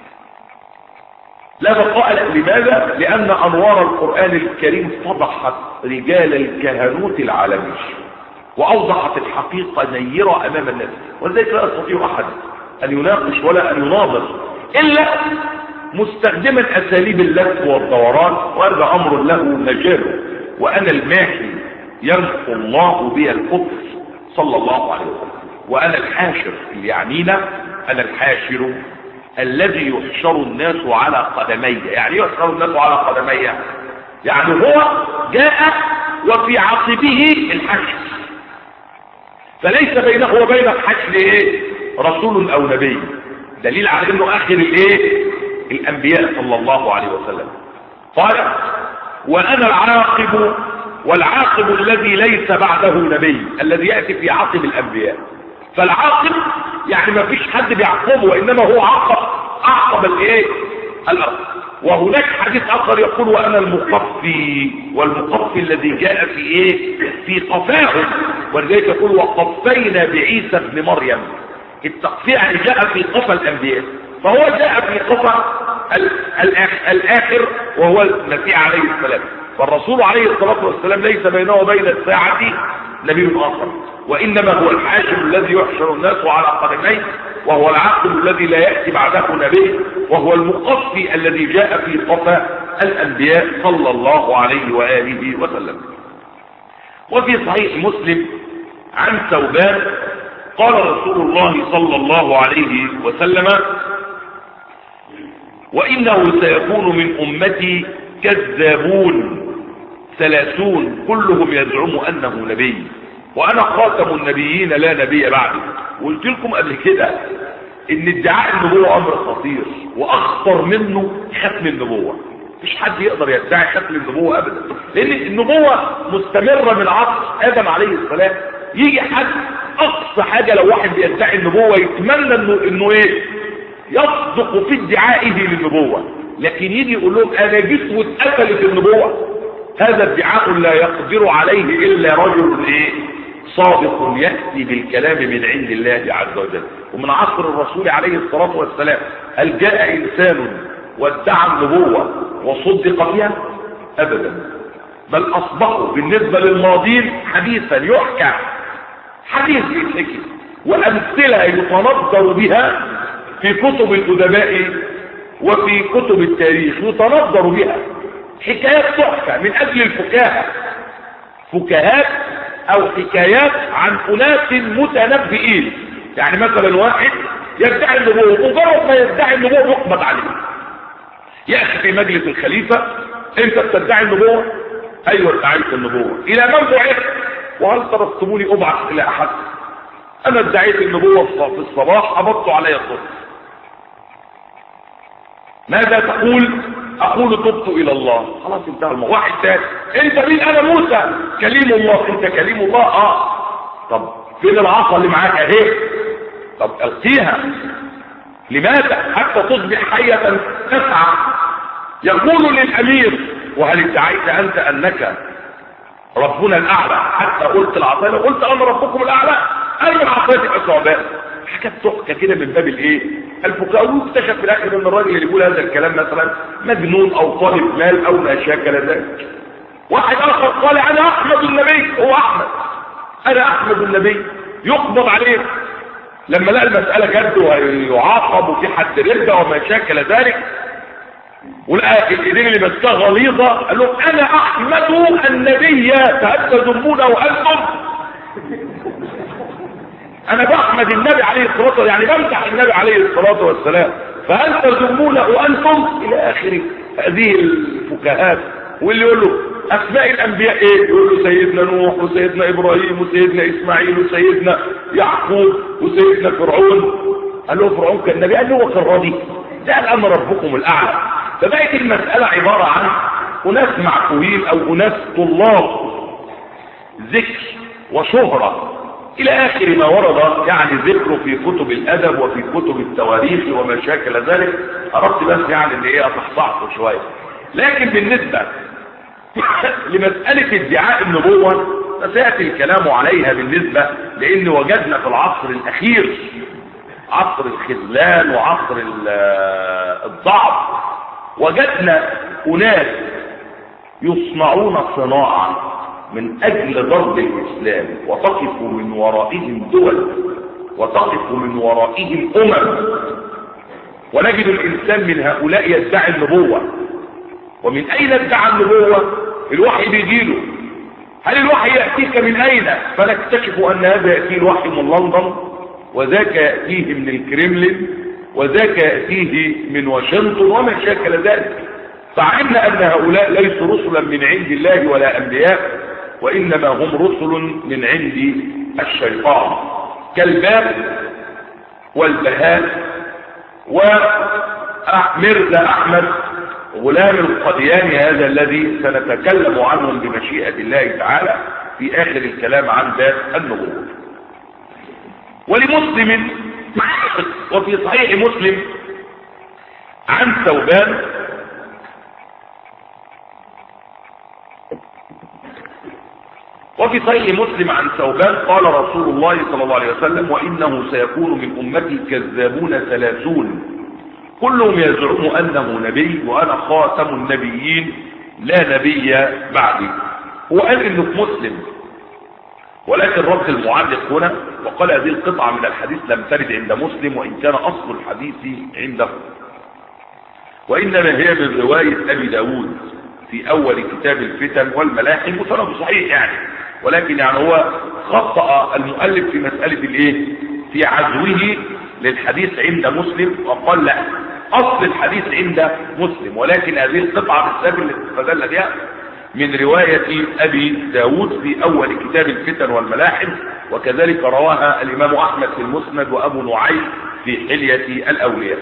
لا بقاء لماذا لان انوار القرآن الكريم فضحت رجال الكهنوت العالمي واوضحت الحقيقة نيرة امام الناس ولذلك لا يستطيع احد ان يناقش ولا ان يناظر الا مستخدما اساليب اللف والدوران وهذا امر له مجاله وانا الماحي يمحو الله بي الكفر صلى الله عليه وسلم وانا الحاشر اللي يعنينا انا الحاشر الذي يحشر الناس على قدمي يعني يحشر الناس على قدمي يعني هو جاء وفي عقبه الحشر فليس بينه وبين الحشر ايه رسول او نبي دليل على انه اخر الايه الانبياء صلى الله عليه وسلم قال وانا العاقب والعاقب الذي ليس بعده نبي الذي يأتي في عقب الانبياء فالعاقب يعني ما فيش حد بيعقبه وانما هو عقب اعقب الايه الارض وهناك حديث اخر يقول وانا المقفي والمقفي الذي جاء في ايه في قفاه ولذلك يقول وقفينا بعيسى ابن مريم التقفيع يعني جاء في قفا الانبياء فهو جاء في قفا الاخر وهو المسيح عليه السلام فالرسول عليه الصلاة والسلام ليس بينه وبين الساعة نبي آخر وإنما هو الحاكم الذي يحشر الناس على قدميه وهو العقل الذي لا يأتي بعده نبي وهو المقفي الذي جاء في قفا الأنبياء صلى الله عليه وآله وسلم وفي صحيح مسلم عن ثوبان قال رسول الله صلى الله عليه وسلم وإنه سيكون من أمتي كذابون ثلاثون كلهم يزعم أنه نبي وأنا خاتم النبيين لا نبي بعدي وقلت لكم قبل كده ان ادعاء النبوة امر خطير واخطر منه ختم النبوة مش حد يقدر يدعي ختم النبوة ابدا لان النبوة مستمرة من عصر ادم عليه السلام يجي حد اقصى حاجة لو واحد بيدعي النبوة يتمنى انه انه ايه يصدق في ادعائه للنبوة لكن يجي يقول لهم انا جيت واتقفلت النبوة هذا ادعاء لا يقدر عليه الا رجل ايه صادق يأتي بالكلام من عند الله عز وجل ومن عصر الرسول عليه الصلاة والسلام هل جاء انسان وادعى النبوة وصدق فيها ابدا بل اصبحوا بالنسبة للماضين حديثا يحكى حديث يتحكي وامثلة يتنظر بها في كتب الادباء وفي كتب التاريخ يتنظر بها حكايات تحكى من اجل الفكاهة فكاهات او حكايات عن اناس متنبئين يعني مثلا واحد يدعي النبوة مجرد ما يدعي النبوة يقبض عليه يأتي في مجلس الخليفة انت بتدعي النبوة ايوه ادعيت النبوة الى من بعثت وهل ترسموني ابعث الى احد انا ادعيت النبوة في الصباح قبضت علي الصبح ماذا تقول اقول تبت الى الله خلاص انتهى الموضوع واحد تاني انت مين انا موسى كليم الله انت كليم الله اه طب فين العصا اللي معاك اهي طب القيها لماذا حتى تصبح حية تسعى يقول للامير وهل ادعيت انت انك ربنا الاعلى حتى قلت العصايه قلت انا ربكم الاعلى انا العصايه تبقى ثعبان حاجات تحكى كده من باب الايه الفكاهه واكتشف في الاخر ان الراجل اللي يقول هذا الكلام مثلا مجنون او طالب مال او ما شاكل ذلك واحد اخر قال انا احمد النبي هو احمد انا احمد النبي يقبض عليه لما لقى المسألة جد ويعاقب وفي حد ردة وما شاكل ذلك ولقى الايدين اللي مسكها غليظة قال لهم انا احمد النبي فهل تذمونه انتم انا بحمد النبي عليه الصلاة والسلام يعني بمسح النبي عليه الصلاة والسلام فهل تذمونه انتم الى اخر هذه الفكاهات واللي يقول له اسماء الانبياء ايه يقول له سيدنا نوح وسيدنا ابراهيم وسيدنا اسماعيل وسيدنا يعقوب وسيدنا فرعون قال له فرعون كان نبي قال له هو كان راضي ده الامر ربكم الاعلى فبقت المسألة عبارة عن اناس معقولين او اناس طلاب ذكر وشهرة الى اخر ما ورد يعني ذكره في كتب الادب وفي كتب التواريخ وما شاكل ذلك اردت بس يعني ان ايه اصحصحه شوية لكن بالنسبة لمسألة ادعاء النبوة فسيأتي الكلام عليها بالنسبة لان وجدنا في العصر الاخير عصر الخذلان وعصر الضعف وجدنا اناس يصنعون صناعة من اجل ضرب الاسلام وتقف من ورائهم دول وتقف من ورائهم امم ونجد الانسان من هؤلاء يدعي النبوة ومن اين ادعى النبوة الوحي بيجيله هل الوحي يأتيك من اين فنكتشف ان هذا يأتي الوحي من لندن وذاك يأتيه من الكريملين وذاك يأتيه من واشنطن وما شاكل ذلك فعلمنا ان هؤلاء ليسوا رسلا من عند الله ولا انبياء وانما هم رسل من عند الشيطان كالباب والبهاء ومرزا احمد غلام القدياني هذا الذي سنتكلم عنهم بمشيئة الله تعالى في اخر الكلام عن باب النبوة ولمسلم وفي صحيح مسلم عن ثوبان وفي صحيح مسلم عن ثوبان قال رسول الله صلى الله عليه وسلم وإنه سيكون من أمتي كذابون ثلاثون كلهم يزعم أنه نبي وأنا خاتم النبيين لا نبي بعدي هو قال إنه في مسلم ولكن رد المعلق هنا وقال هذه القطعة من الحديث لم ترد عند مسلم وإن كان أصل الحديث عنده وإنما هي من رواية أبي داود في أول كتاب الفتن والملاحم وسنده صحيح يعني ولكن يعني هو خطأ المؤلف في مسألة الايه في عزوه للحديث عند مسلم وقال لا أصل الحديث عند مسلم ولكن هذه القطعة بالسبب اللي استفدنا بها من رواية أبي داود في أول كتاب الفتن والملاحم وكذلك رواها الإمام أحمد في المسند وأبو نعيم في حلية الأولياء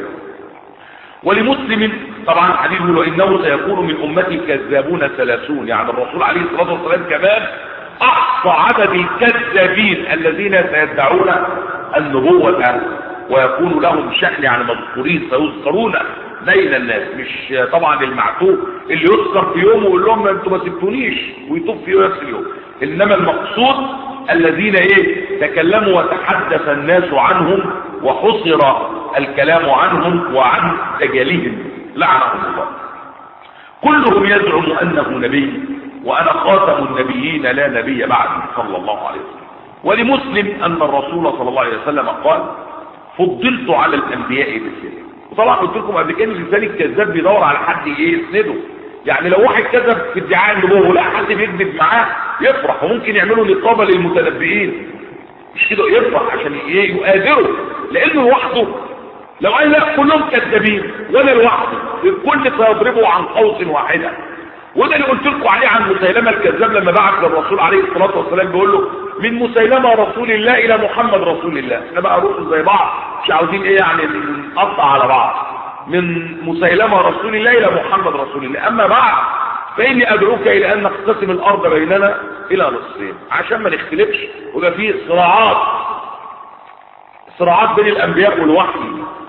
ولمسلم طبعا الحديث يقول إنه سيكون من أمتي كذابون ثلاثون يعني الرسول عليه الصلاة والسلام كمان أحصى عدد الكذابين الذين سيدعون النبوة ويكون لهم شأن يعني مذكورين سيذكرون بين الناس مش طبعا المعتوب اللي يذكر في يوم ويقول لهم انتوا ما سبتونيش ويتوب في نفس اليوم انما المقصود الذين ايه تكلموا وتحدث الناس عنهم وحصر الكلام عنهم وعن دجالهم لعنهم الله كلهم يزعم انه نبي وانا خاتم النبيين لا نبي بعدي صلى الله عليه وسلم ولمسلم ان الرسول صلى الله عليه وسلم قال فضلت على الانبياء بسلم وطبعا قلت لكم قبل كده الانسان الكذاب بيدور على حد ايه يسنده يعني لو واحد كذب في ادعاء النبوه ولا حد بيكذب معاه يفرح وممكن يعملوا نقابه للمتنبئين مش كده يفرح عشان ايه يقادروا لانه لوحده لو قال لا كلهم كذابين وانا لوحدي الكل سيضربه عن قوس واحده وده اللي قلت لكم عليه عن مسيلمة الكذاب لما بعت للرسول عليه الصلاة والسلام بيقول له من مسيلمة رسول الله الى محمد رسول الله احنا بقى روح زي بعض مش عاوزين ايه يعني نقطع على بعض من مسيلمة رسول الله الى محمد رسول الله اما بعد فاني ادعوك الى ان نقتسم الارض بيننا الى نصفين عشان ما نختلفش ويبقى في صراعات صراعات بين الانبياء والوحي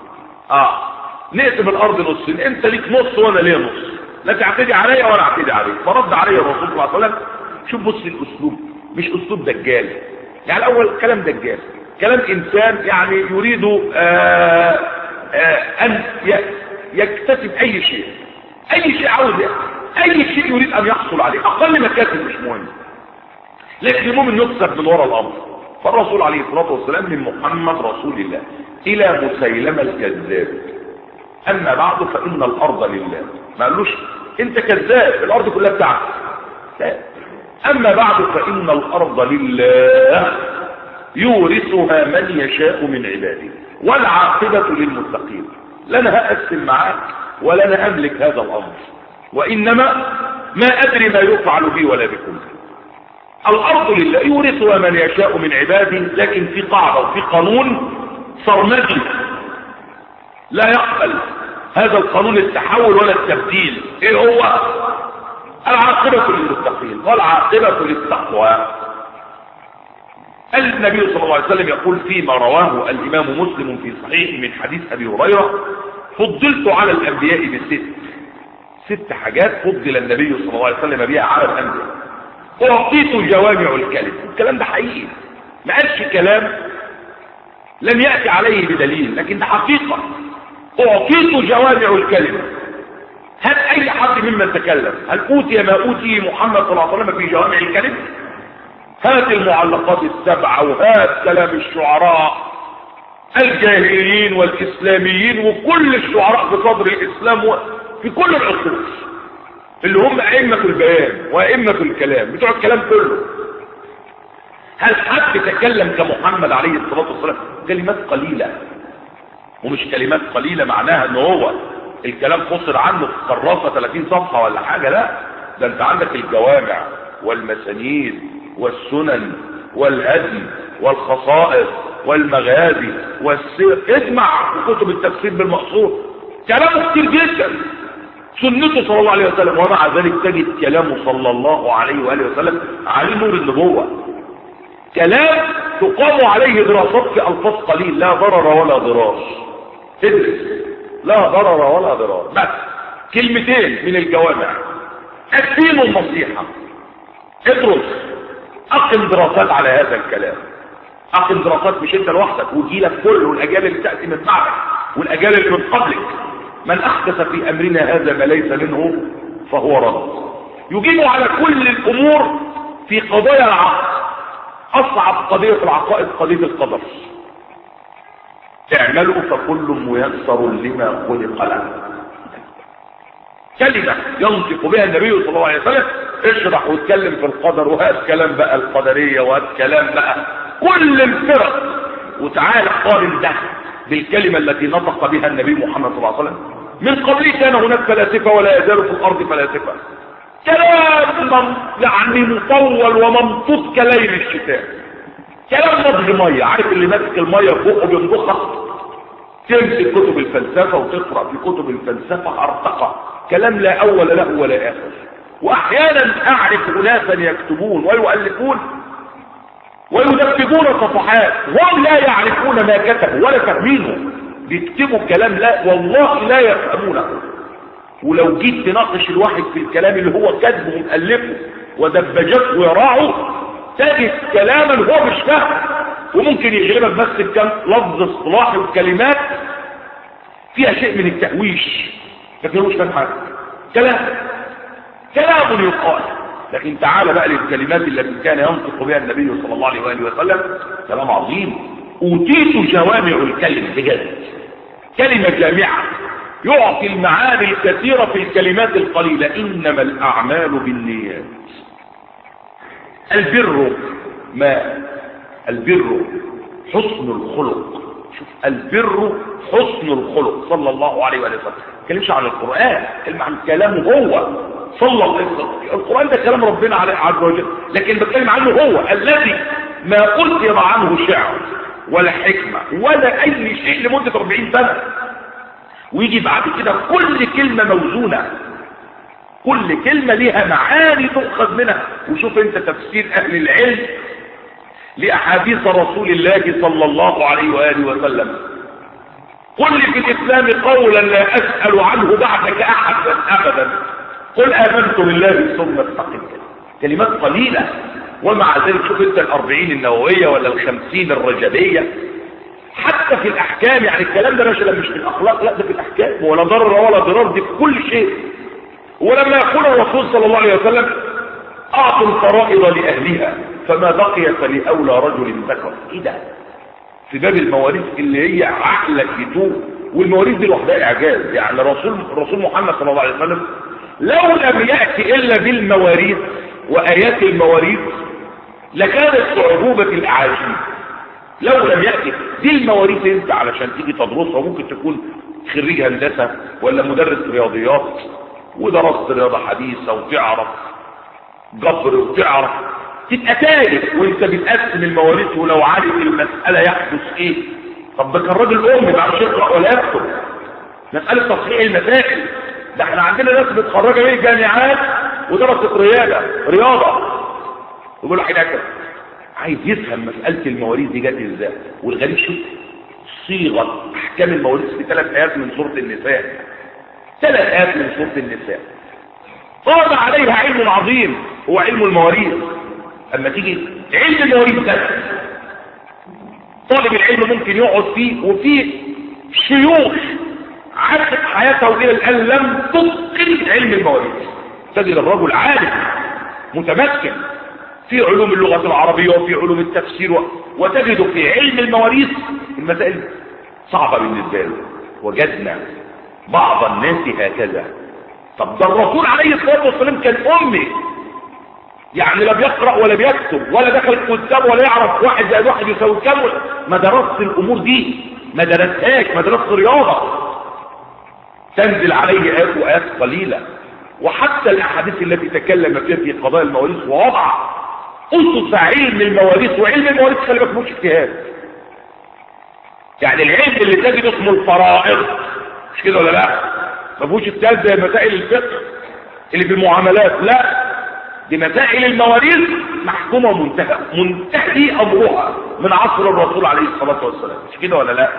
اه نقسم الارض نصين انت ليك نص وانا ليا نص لا تعتدي عليا ولا اعتدي عليك فرد عليا الرسول صلى الله عليه وسلم شوف بص الاسلوب مش اسلوب دجال يعني الاول كلام دجال كلام انسان يعني يريد آآ آآ ان يكتسب اي شيء اي شيء عاوز اي شيء يريد ان يحصل عليه اقل مكاسب مش مهم لكن المهم انه يكسب من وراء الامر فالرسول عليه الصلاه والسلام من محمد رسول الله الى مسيلمه الكذاب اما بعد فان الارض لله ما قالوش انت كذاب الارض كلها بتاعتك لا اما بعد فان الارض لله يورثها من يشاء من عباده والعاقبه للمتقين لا انا هقسم معاك ولا انا املك هذا الامر وانما ما ادري ما يفعل بي ولا بكم الارض لله يورثها من يشاء من عباده لكن في قاعده وفي قانون صرمدي لا يقبل هذا القانون التحول ولا التبديل ايه هو العاقبة للمتقين والعاقبة للتقوى النبي صلى الله عليه وسلم يقول فيما رواه الامام مسلم في صحيح من حديث ابي هريرة فضلت على الانبياء بست ست حاجات فضل النبي صلى الله عليه وسلم بها على الانبياء اعطيت جوامع الكلم الكلام ده حقيقي ما قالش كلام لم يأتي عليه بدليل لكن ده حقيقة اعطيت جوامع الكلمة هل اي حد ممن تكلم هل اوتي ما اوتي محمد صلى الله عليه وسلم في جوامع الكلم هات المعلقات السبعة وهات كلام الشعراء الجاهليين والاسلاميين وكل الشعراء في صدر الاسلام في كل العصور اللي هم ائمة البيان وائمة الكلام بتوع الكلام كله هل حد تكلم كمحمد عليه الصلاة والسلام كلمات قليلة ومش كلمات قليلة معناها ان هو الكلام قصر عنه في كراسة 30 صفحة ولا حاجة لا ده انت عندك الجوامع والمسانيد والسنن والهدي والخصائص والمغازي والسير اجمع كتب التفسير بالمقصود كلامه كتير جدا سنته صلى الله عليه وسلم ومع ذلك تجد كلامه صلى الله عليه وآله وسلم عليه نور النبوة كلام تقام عليه دراسات في ألفاظ قليل لا ضرر ولا ضرار ادرس لا ضرر ولا ضرار بس كلمتين من الجوامع الدين النصيحة ادرس اقم دراسات على هذا الكلام اقم دراسات مش انت لوحدك وجيلك كله والاجيال اللي تأتي من بعدك والاجيال اللي من قبلك من احدث في امرنا هذا ما ليس منه فهو رد يجيب على كل الامور في قضايا العقل اصعب قضية في العقائد قضية القدر اعملوا فكل ميسر لما خلق له كلمة ينطق بها النبي صلى الله عليه وسلم اشرح واتكلم في القدر وهات كلام بقى القدرية وهات كلام بقى كل الفرق وتعالى قارن ده بالكلمة التي نطق بها النبي محمد صلى الله عليه وسلم من قبله كان هناك فلاسفة ولا يزال في الارض فلاسفة كلام يعني مطول وممطوط كليل الشتاء كلام نضج مية عارف اللي ماسك المية في بقه بينضخها تمسك كتب الفلسفة وتقرأ في كتب الفلسفة ارتقى كلام لا اول له ولا اخر واحيانا اعرف اناسا يكتبون ويؤلفون وينفذون صفحات وهم لا يعرفون ما كتبوا ولا فاهمينه بيكتبوا كلام لا والله لا يفهمونه ولو جيت تناقش الواحد في الكلام اللي هو كاتبه ومؤلفه ودبجته ويراعه تجد كلاما هو مش فاهم وممكن يغلبك بس بكم لفظ اصطلاحي وكلمات فيها شيء من التهويش لكن هو مش فاهم حاجه كلام كلام يقال لكن تعال بقى للكلمات التي كان ينطق بها النبي صلى الله عليه واله وسلم كلام عظيم اوتيت جوامع الكلم بجد كلمه جامعه يعطي المعاني الكثيرة في الكلمات القليلة إنما الأعمال بالنيات البر ما البر حسن الخلق شوف البر حسن الخلق صلى الله عليه وآله وسلم كلمش عن القرآن كلمة عن كلامه هو صلى الله عليه وسلم القرآن ده كلام ربنا عز وجل لكن بتكلم عنه هو الذي ما قلت عنه شعر ولا حكمة ولا أي شيء لمدة 40 سنة ويجي بعد كده كل كلمة موزونة كل كلمة ليها معاني تؤخذ منها وشوف انت تفسير اهل العلم لأحاديث رسول الله صلى الله عليه وآله وسلم قل لي في الإسلام قولا لا أسأل عنه بعدك أحدا أبدا قل آمنت بالله ثم استقم كلمات قليلة ومع ذلك شوف انت الأربعين النووية ولا الخمسين الرجبية حتى في الأحكام يعني الكلام ده مثلا مش في الأخلاق لا ده في الأحكام ولا ضرر ولا ضرار دي في كل شيء ولما يقول الرسول صلى الله عليه وسلم أعطوا الفرائض لأهلها فما بقي فلأولى رجل ذكر إيه ده في باب المواريث اللي هي عقلك يتوب والمواريث دي لوحدها إعجاز يعني رسول رسول محمد صلى الله عليه وسلم لو لم يأتي إلا بالمواريث وآيات المواريث لكانت صعوبة الأعاجيب لو لم يأتي دي المواريث انت علشان تيجي تدرسها ممكن تكون خريج هندسة ولا مدرس رياضيات ودرست رياضة حديثة وتعرف جبر وتعرف تبقى تاجر وانت بتقسم المواريث ولو عارف المسألة يحدث ايه طب ده كان راجل ام ما عرفش يقرا ولا يكتب مسألة تصحيح المسائل ده احنا عندنا ناس متخرجة من الجامعات ودرست رياضة رياضة يقول له حاجة عايز يفهم مسألة المواريث دي جت ازاي والغريب شوف صيغة احكام المواريث في ثلاث ايات من سورة النساء ثلاث ايات من سورة النساء طاب عليها علم عظيم هو علم المواريث اما تيجي علم المواريث ده طالب العلم ممكن يقعد فيه وفي شيوخ عاشت حياته الى الان لم تتقن علم المواريث تجد الرجل عالم متمكن في علوم اللغة العربية وفي علوم التفسير و... وتجد في علم المواريث المسائل صعبة بالنسبة له وجدنا بعض الناس هكذا طب ده الرسول عليه الصلاة والسلام كان أمي يعني لا بيقرأ ولا بيكتب ولا دخل الكتاب ولا يعرف واحد زائد واحد يساوي كام ما درست الأمور دي ما درستهاش ما درست رياضة تنزل عليه آيات وآيات قليلة وحتى الأحاديث التي تكلم فيها في قضاء المواريث ووضع أسس علم المواريث وعلم المواريث خلي بالك مش اجتهاد يعني العلم اللي تجد اسمه الفرائض مش كده ولا لا ما فيهوش اجتهاد زي مسائل الفقه اللي في المعاملات لا دي مسائل المواريث محكومه منتهى منتهي امرها من عصر الرسول عليه الصلاه والسلام مش كده ولا لا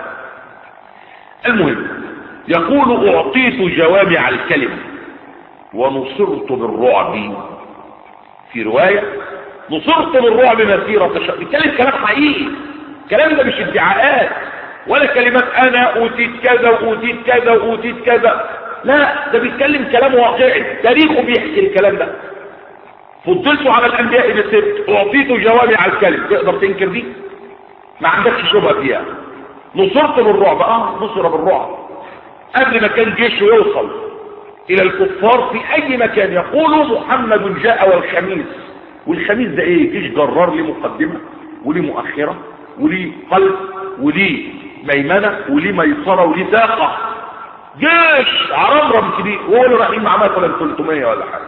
المهم يقول اعطيت جوامع الكلم ونصرت بالرعب في روايه نصرت بالرعب مسيرة شهر بيتكلم كلام حقيقي الكلام ده مش ادعاءات ولا كلمات انا اوتيت كذا واوتيت كذا واوتيت كذا لا ده بيتكلم كلام واقعي تاريخه بيحكي الكلام ده فضلت على الانبياء بست اعطيت جوامع الكلم تقدر تنكر دي ما عندكش شبهه فيها نصرت بالرعب اه نصر بالرعب قبل ما كان جيشه يوصل الى الكفار في اي مكان يقولوا محمد جاء والخميس والخميس ده ايه جيش جرار ليه مقدمة وليه مؤخرة وليه قلب وليه ميمنة وليه ميسرة وليه ساقة جيش عرمرم كبير وهو اللي رايحين معاه مثلا 300 ولا حاجة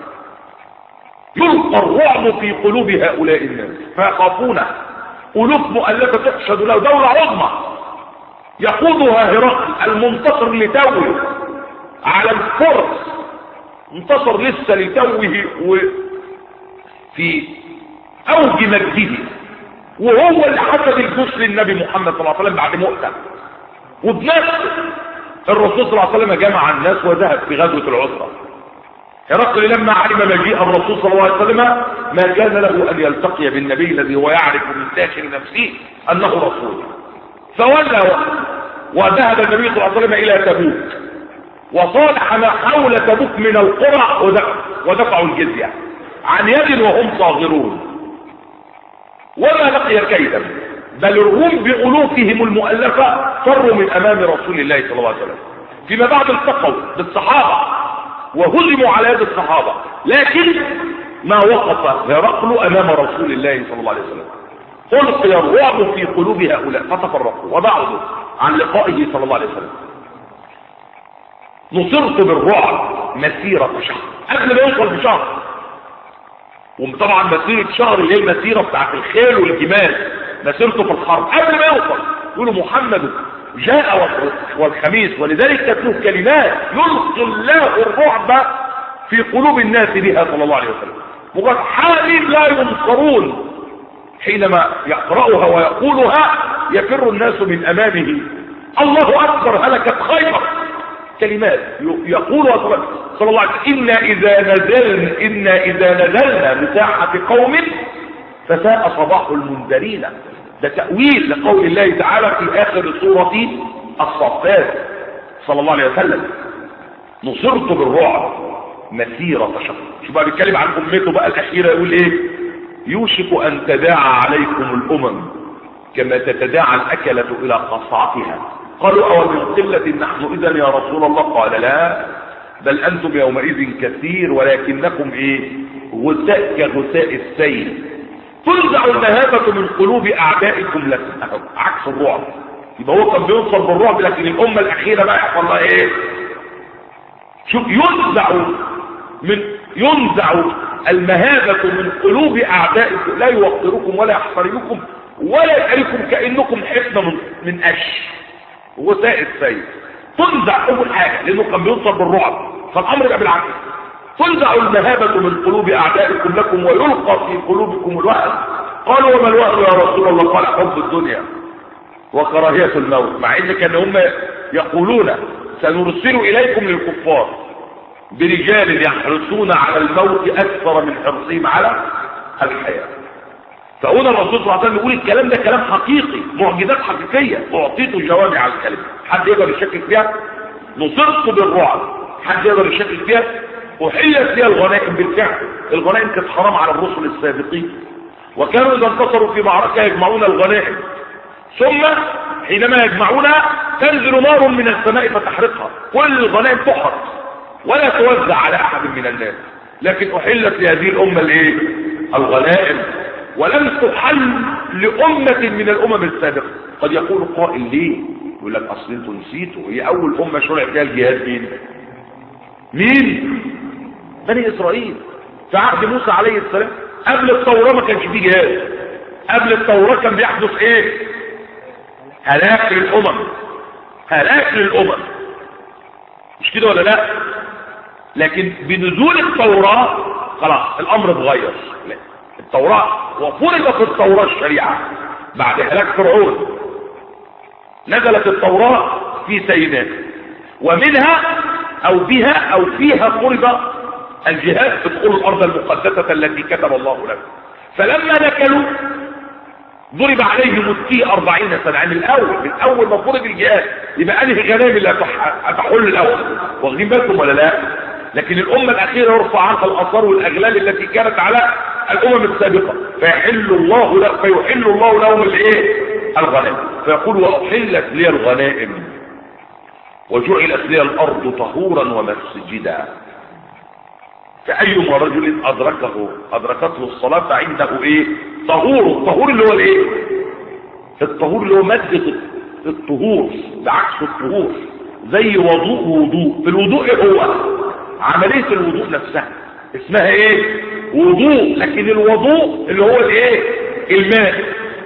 يلقى الرعب في قلوب هؤلاء الناس فيخافون ألوف مؤلفة تحشد له دولة عظمى يقودها هرقل المنتصر لتوه على الفرس انتصر لسه لتوه و في اوج مجده وهو اللي حسب الجيش للنبي محمد صلى الله عليه وسلم بعد مؤتة وبنفسه الرسول صلى الله عليه وسلم جمع الناس وذهب في غزوة العسرة هرقل لما علم مجيء الرسول صلى الله عليه وسلم ما كان له ان يلتقي بالنبي الذي هو يعرف من داخل نفسه انه رسول فولى وذهب النبي صلى الله عليه وسلم الى تبوك وصالح ما حول تبوك من القرى ودفعوا الجزيه عن يد وهم صاغرون وما لقي كيدا بل الروم بألوفهم المؤلفة فروا من أمام رسول الله صلى الله عليه وسلم فيما بعد التقوا بالصحابة وهزموا على يد الصحابة لكن ما وقف هرقل أمام رسول الله صلى الله عليه وسلم ألقي الرعب في قلوب هؤلاء فتفرقوا وبعضوا عن لقائه صلى الله عليه وسلم نصرت بالرعب مسيرة شهر قبل ما يوصل بشهر وطبعا مسيرة شهر اللي هي المسيرة بتاعت الخيل والجمال مسيرته في الحرب قبل ما يوصل يقولوا محمد جاء والخميس ولذلك تتلوه كلمات يلقي الله الرعب في قلوب الناس بها صلى الله عليه وسلم مجرد حال لا ينصرون حينما يقرأها ويقولها يفر الناس من أمامه الله اكبر هلكت خيبر كلمات يقول صلى الله عليه وسلم إنا إذا نزلنا إنا إذا نزلنا مساحة قوم فساء صباح المنذرين ده تأويل لقول الله تعالى في آخر سورة الصفات صلى الله عليه وسلم نصرت بالرعب مسيرة شهر شو بقى بيتكلم عن أمته بقى الأخيرة يقول إيه يوشك أن تداعى عليكم الأمم كما تتداعى الأكلة إلى قصعتها قالوا أو من قلة نحن إذا يا رسول الله قال لا بل أنتم يومئذ كثير ولكنكم إيه غثاء كغثاء السيل تنزع المهابة من قلوب أعدائكم لكم عكس الرعب يبقى هو كان بيوصل بالرعب لكن الأمة الأخيرة بقى يحصل لها إيه شوف ينزع من ينزع المهابة من قلوب أعدائكم لا يوقركم ولا يحترمكم ولا يأركم كأنكم حفنة من, من أش وساء السيد تنزع أول حاجة لأنه كان بيوصل بالرعب فالأمر يبقى بالعكس تنزع المهابة من قلوب أعدائكم لكم ويلقى في قلوبكم الوهن قالوا وما الوهن يا رسول الله قال حب الدنيا وكراهية الموت مع ان كان هم يقولون سنرسل إليكم للكفار برجال يحرصون على الموت أكثر من حرصهم على الحياة فهنا الرسول صلى الله عليه وسلم يقول الكلام ده كلام حقيقي معجزات حقيقية أعطيته جوامع الكلمة حد يقدر يشكك فيها نصرت بالرعب حد يقدر يشكك فيها أحلت فيها الغنائم بالفعل الغنائم كانت حرام على الرسل السابقين وكانوا إذا انتصروا في معركة يجمعون الغنائم ثم حينما يجمعونها تنزل نار من السماء فتحرقها كل الغنائم تحرق ولا توزع على أحد من الناس لكن أحلت لهذه الأمة الايه الغنائم ولم تحل لأمة من الأمم السابقة قد يقول قائل ليه يقول لك أصل انتوا نسيتوا هي أول أمة شرع فيها الجهاد مين مين بني إسرائيل في عهد موسى عليه السلام قبل التوراة ما كانش فيه جهاد قبل التوراة كان بيحدث ايه هلاك للأمم هلاك للأمم مش كده ولا لا لكن بنزول التوراة خلاص الأمر اتغير لا. التوراة وفرضت التوراة الشريعة بعد هلاك فرعون نزلت التوراة في سيناء ومنها او بها او فيها فرض الجهاد تدخل الارض المقدسة التي كتب الله لك فلما نكلوا ضرب عليهم التي أربعين سنة عن الأول من أول ما فرض الجهاد يبقى أنهي غنائم اللي هتحل الأول واخدين بالكم ولا لا لكن الأمة الأخيرة يرفع عنها الأثار والأغلال التي كانت على الأمم السابقة فيحل الله له فيحل الله لهم الإيه الغنائم فيقول وأحلت لي الغنائم وجعلت لي الأرض طهورا ومسجدا فأيما رجل أدركه أدركته الصلاة فعنده إيه طهور الطهور اللي هو الإيه الطهور اللي هو مادة الطهور بعكس الطهور زي وضوء وضوء الوضوء ايه هو عملية الوضوء نفسها اسمها ايه وضوء لكن الوضوء اللي هو الايه الماء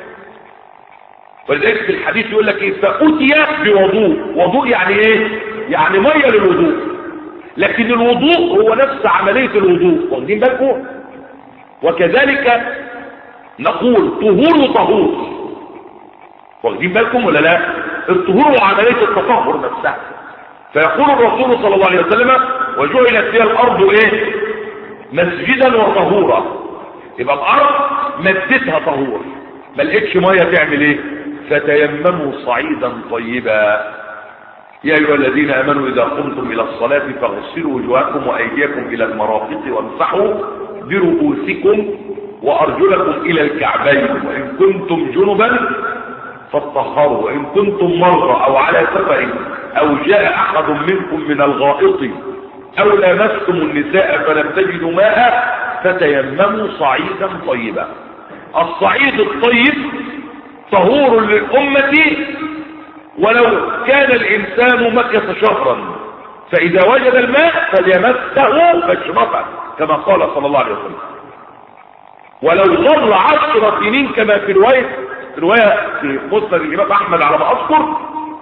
ولذلك في الحديث يقول لك ايه فأتي بوضوء وضوء يعني ايه يعني مية للوضوء لكن الوضوء هو نفس عملية الوضوء واخدين بالكم وكذلك نقول طهور وطهور واخدين بالكم ولا لا الطهور وعملية التطهر نفسها فيقول الرسول صلى الله عليه وسلم وجعلت فيها الارض ايه مسجدا وطهورا يبقى الارض مدتها طهور ما لقيتش ميه تعمل ايه فتيمموا صعيدا طيبا يا ايها الذين امنوا اذا قمتم الى الصلاه فاغسلوا وجوهكم وايديكم الى المرافق وامسحوا برؤوسكم وارجلكم الى الكعبين وان كنتم جنبا فاطهروا وان كنتم مرضى او على سفر او جاء احد منكم من الغائط او لامستم النساء فلم تجدوا ماء فتيمموا صعيدا طيبا الصعيد الطيب طهور للأمة ولو كان الإنسان مكث شهرا فإذا وجد الماء فليمسه مشرفا كما قال صلى الله عليه وسلم ولو ظل عشر سنين كما في رواية رواية في مسند الإمام أحمد على ما أذكر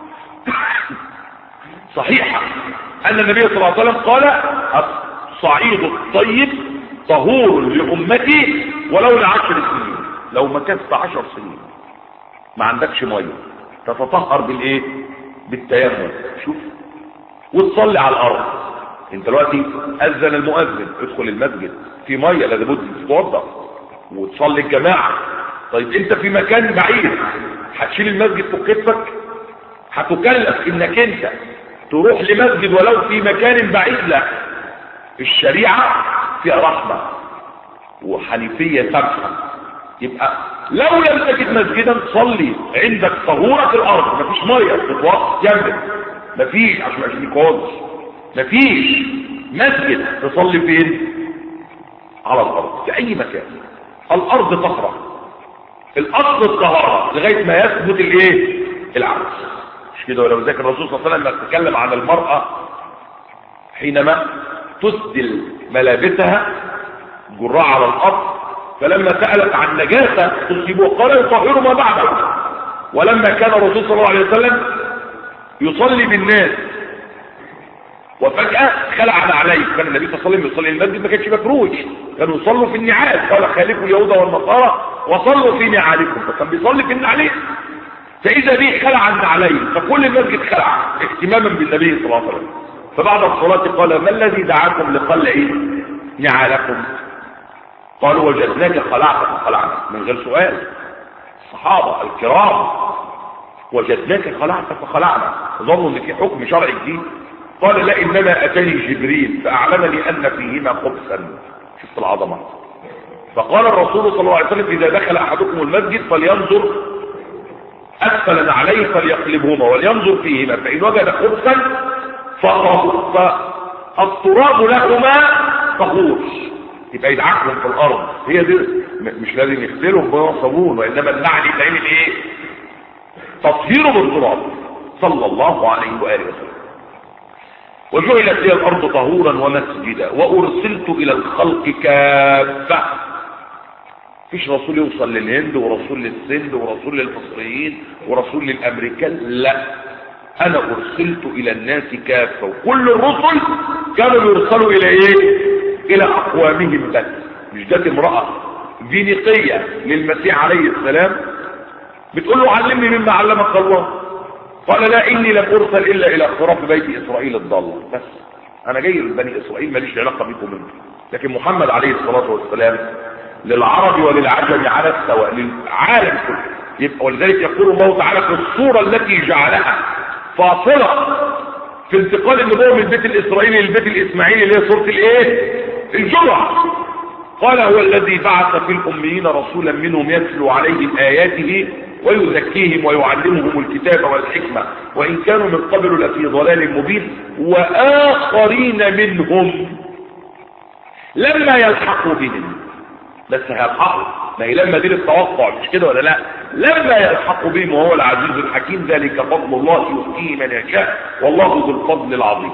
صحيحة أن النبي صلى الله عليه وسلم قال الصعيد الطيب طهور لأمتي ولو لعشر سنين لو مكثت عشر سنين ما عندكش ميه تتطهر بالايه بالتيمم شوف وتصلي على الارض انت دلوقتي اذن المؤذن ادخل المسجد في ميه لابد تتوضا وتصلي الجماعه طيب انت في مكان بعيد هتشيل المسجد فوق كتفك هتكلف انك انت تروح لمسجد ولو في مكان بعيد لا الشريعه فيها رحمه وحنيفيه سمحه يبقى لو لم تجد مسجدا صلي عندك طهورة الارض مفيش ميه تتوقف جنبك مفيش عشان عشان يكونش مفيش مسجد تصلي فين على الارض في اي مكان الارض طهرة الاصل الطهارة لغاية ما يثبت الايه العكس مش كده ولو ذاك الرسول صلى الله عليه وسلم تكلم عن المرأة حينما تسدل ملابسها جراء على الارض فلما سألت عن نجاسة تصيبه قال يطهر ما بعده ولما كان الرسول صلى الله عليه وسلم يصلي بالناس وفجأة خلع عليه كان النبي صلى الله عليه وسلم يصلي المسجد ما كانش مفروش كانوا يصلوا في النعال قال خالفوا اليهود والنصارى وصلوا في نعالكم فكان بيصلي في النعالين فإذا به خلع عليه فكل المسجد خلع اهتماما بالنبي صلى الله عليه وسلم فبعد الصلاة قال ما الذي دعاكم لقلع نعالكم قالوا وجدناك خلعت فخلعنا من غير سؤال الصحابة الكرام وجدناك خلعت فخلعنا ظنوا ان في حكم شرعي جديد قال لا انما اتاني جبريل فاعلمني ان فيهما خبثا شفت العظمه فقال الرسول صلى الله عليه وسلم اذا دخل احدكم المسجد فلينظر اسفل عليه فليقلبهما ولينظر فيهما فان وجد خبثا فالتراب لهما طهور يبقى يدعكهم في الارض هي دي مش لازم يغسلهم بماء صابون وانما المعنى يتعمل ايه تطهيره بالتراب صلى الله عليه واله وسلم وجعلت لي الارض طهورا ومسجدا وارسلت الى الخلق كافه فيش رسول يوصل للهند ورسول للسند ورسول للمصريين ورسول للامريكان لا انا ارسلت الى الناس كافه وكل الرسل كانوا يرسلوا الى ايه الى اقوامهم بس مش جت امرأة فينيقية للمسيح عليه السلام بتقول له علمني مما علمك الله قال لا اني لم ارسل الا الى خراف بيت اسرائيل الضالة بس انا جاي لبني اسرائيل ماليش علاقة بيكم انتم لكن محمد عليه الصلاة والسلام للعرب وللعجم على السواء للعالم كله يبقى ولذلك يقول الله تعالى في الصورة التي جعلها فاصلة في انتقال النبوة من البيت الاسرائيلي للبيت الاسماعيلي اللي هي صورة الايه الجمعة قال هو الذي بعث في الأميين رسولا منهم يتلو عليهم آياته ويزكيهم ويعلمهم الكتاب والحكمة وإن كانوا من قبل لفي ضلال مبين وآخرين منهم لما يلحقوا بهم بس هيلحقوا ما هي لما دي التوقع مش كده ولا لا لما يلحقوا بهم وهو العزيز الحكيم ذلك فضل الله يؤتيه من يشاء والله ذو الفضل العظيم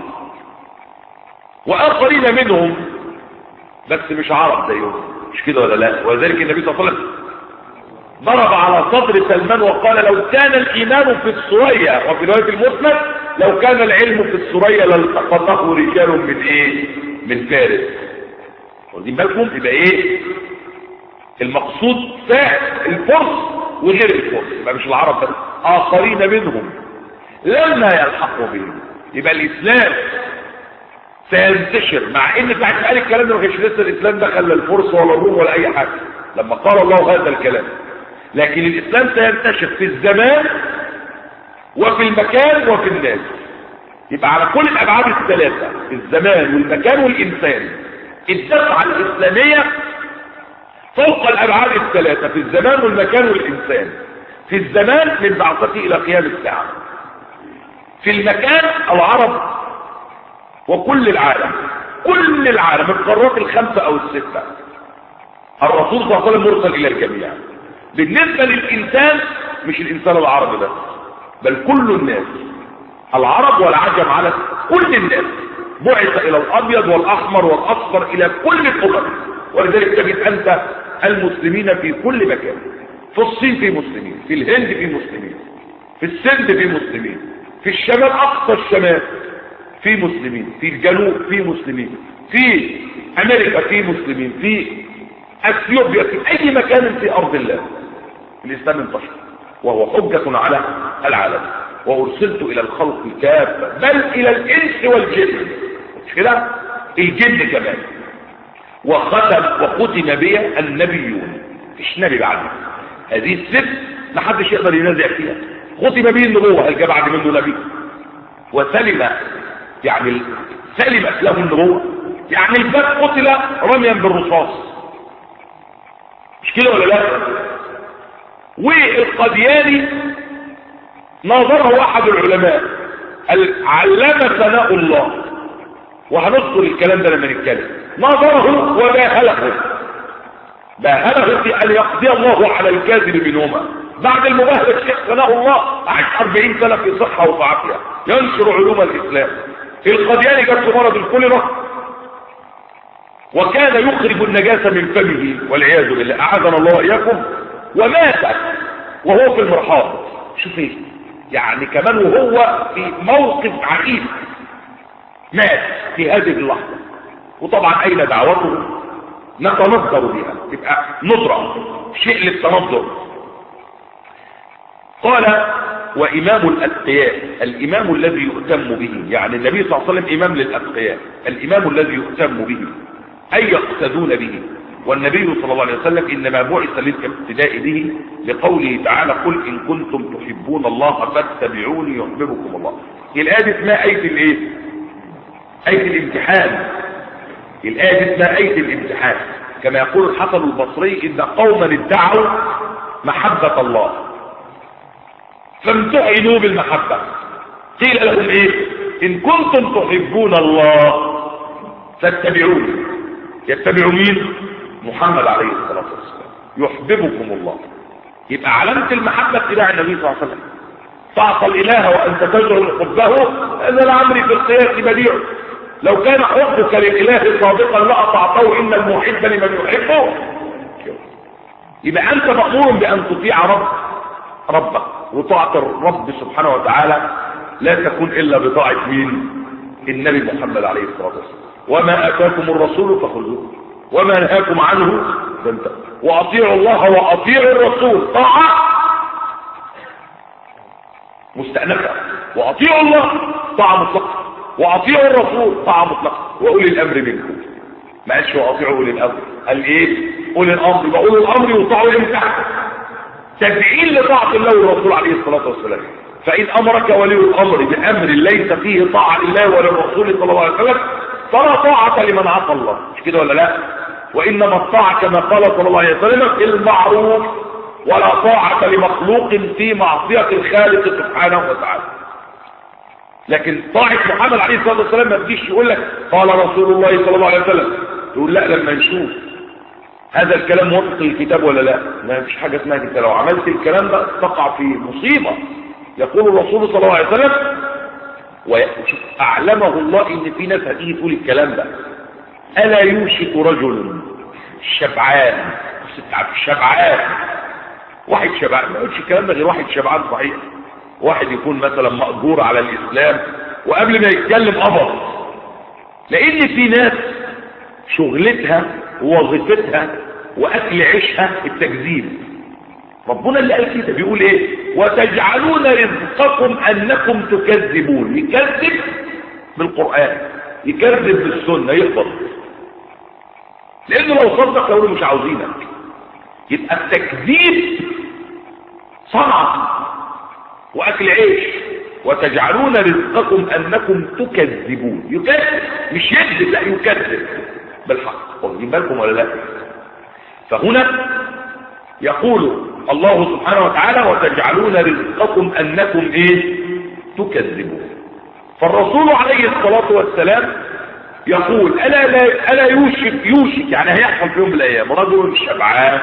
وآخرين منهم بس مش عرب زيهم مش كده ولا لا ولذلك النبي صلى الله عليه وسلم ضرب على صدر سلمان وقال لو كان الايمان في السرية وفي روايه المسند لو كان العلم في السرية لالتقطه رجال من ايه من فارس واخدين بالكم يبقى ايه المقصود فاعل الفرس وغير الفرس يبقى مش العرب بس اخرين منهم لما يلحقوا بهم يبقى الاسلام سينتشر مع ان ساعه قال الكلام ده ما كانش لسه الاسلام دخل لا الفرس ولا الروم ولا اي حاجه لما قال الله هذا الكلام لكن الاسلام سينتشر في الزمان وفي المكان وفي الناس يبقى على كل الابعاد الثلاثه الزمان والمكان والانسان الدفعه الاسلاميه فوق الابعاد الثلاثه في الزمان والمكان والانسان في الزمان من بعثته الى قيام الساعه في المكان العرب وكل العالم كل العالم القارات الخمسة او الستة الرسول صلى الله عليه وسلم مرسل الى الجميع بالنسبة للانسان مش الانسان العربي بس بل كل الناس العرب والعجم على كل الناس بعث الى الابيض والاحمر والاصفر الى كل الامم ولذلك تجد انت المسلمين في كل مكان في الصين في مسلمين في الهند في مسلمين في السند في مسلمين في الشمال اقصى الشمال في مسلمين في الجنوب في مسلمين في امريكا في مسلمين في اثيوبيا في اي مكان في ارض الله الاسلام انتشر وهو حجة على العالم وارسلت الى الخلق كافة بل الى الانس والجن مش كده الجن كمان وختم وختم بي النبيون مفيش نبي بعدي هذه الست ما حدش يقدر ينازع فيها ختم به النبوة هل جاء بعد منه نبي وسلم يعني سلمت له النبوة يعني الباب قتل رميا بالرصاص مش كده ولا لا والقدياني ناظره احد العلماء علم ثناء الله وهنذكر الكلام ده لما نتكلم ناظره وباهله باهله في ان يقضي الله على الكاذب منهما بعد المباهله الشيخ ثناء الله عاش 40 سنه في صحه وعافيه ينشر علوم الاسلام القدياني جات له مرض الكوليرا وكان يخرج النجاسه من فمه والعياذ بالله اعاذنا الله واياكم ومات وهو في المرحاض شوف ايه يعني كمان وهو في موقف عجيب مات في هذه اللحظة وطبعا اين دعوته نتنظر بها يبقى نظرة شيء للتنظر قال وإمام الأتقياء الإمام الذي يؤتم به يعني النبي صلى الله عليه وسلم إمام للأتقياء الإمام الذي يؤتم به أي يقتدون به والنبي صلى الله عليه وسلم إنما بعث للاقتداء به لقوله تعالى قل إن كنتم تحبون الله فاتبعوني يحببكم الله الآية دي اسمها آية الإيه؟ آية الامتحان الآية دي اسمها آية الامتحان كما يقول الحسن البصري إن قوما ادعوا محبة الله فامتحنوا بالمحبة قيل لهم ايه ان كنتم تحبون الله فاتبعوني يتبعوا مين محمد عليه الصلاة والسلام يحببكم الله يبقى علامة المحبة اتباع النبي صلى الله عليه وسلم تعطى الاله وانت تجعل حبه هذا الامر في القياس بديع لو كان حبك للاله صادقا لاطعته ان المحب لمن يحبه يبقى انت مامور بان تطيع رب ربك وطاعة الرب سبحانه وتعالى لا تكون الا بطاعة مين النبي محمد عليه الصلاة والسلام وما اتاكم الرسول فخذوه وما نهاكم عنه فانتهوا واطيعوا الله واطيعوا الرسول طاعة مستأنفة واطيعوا الله طاعة مطلقة واطيعوا الرسول طاعة مطلقة واولي الامر منكم ما قالش واطيعوا اولي الامر قال ايه اولي الامر يبقى اولي الامر يطاعوا امتى تبعين لطاعة الله والرسول عليه الصلاة والسلام فإن أمرك ولي الأمر بأمر ليس فيه طاعة لله وللرسول صلى الله عليه وسلم فلا طاعة لمن عصى الله مش كده ولا لا وإنما الطاعة كما قال صلى الله عليه وسلم المعروف ولا طاعة لمخلوق في معصية الخالق سبحانه وتعالى لكن طاعة محمد عليه الصلاة والسلام ما تجيش يقول لك قال رسول الله صلى الله عليه وسلم تقول لا لما نشوف هذا الكلام موافق للكتاب ولا لا ما فيش حاجة اسمها كده لو عملت الكلام ده تقع في مصيبة يقول الرسول صلى الله عليه وسلم وشوف أعلمه الله إن في ناس هتيجي تقول الكلام ده ألا يوشك رجل شبعان شبعان واحد شبعان ما يقولش الكلام ده غير واحد شبعان صحيح واحد يكون مثلا مأجور على الإسلام وقبل ما يتكلم قبض لأن في ناس شغلتها ووظيفتها واكل عيشها التكذيب ربنا اللي قال كده بيقول ايه وتجعلون رزقكم انكم تكذبون يكذب بالقرآن يكذب بالسنة يقبض لانه لو صدق يقولوا مش عاوزينك يبقى التكذيب صنعة واكل عيش وتجعلون رزقكم انكم تكذبون يكذب مش يكذب لا يكذب بالحق واخدين بالكم ولا لا فهنا يقول الله سبحانه وتعالى وتجعلون رزقكم انكم ايه تكذبون فالرسول عليه الصلاة والسلام يقول الا لا الا يوشك يوشك يعني هيحصل في يوم من الايام رجل شبعان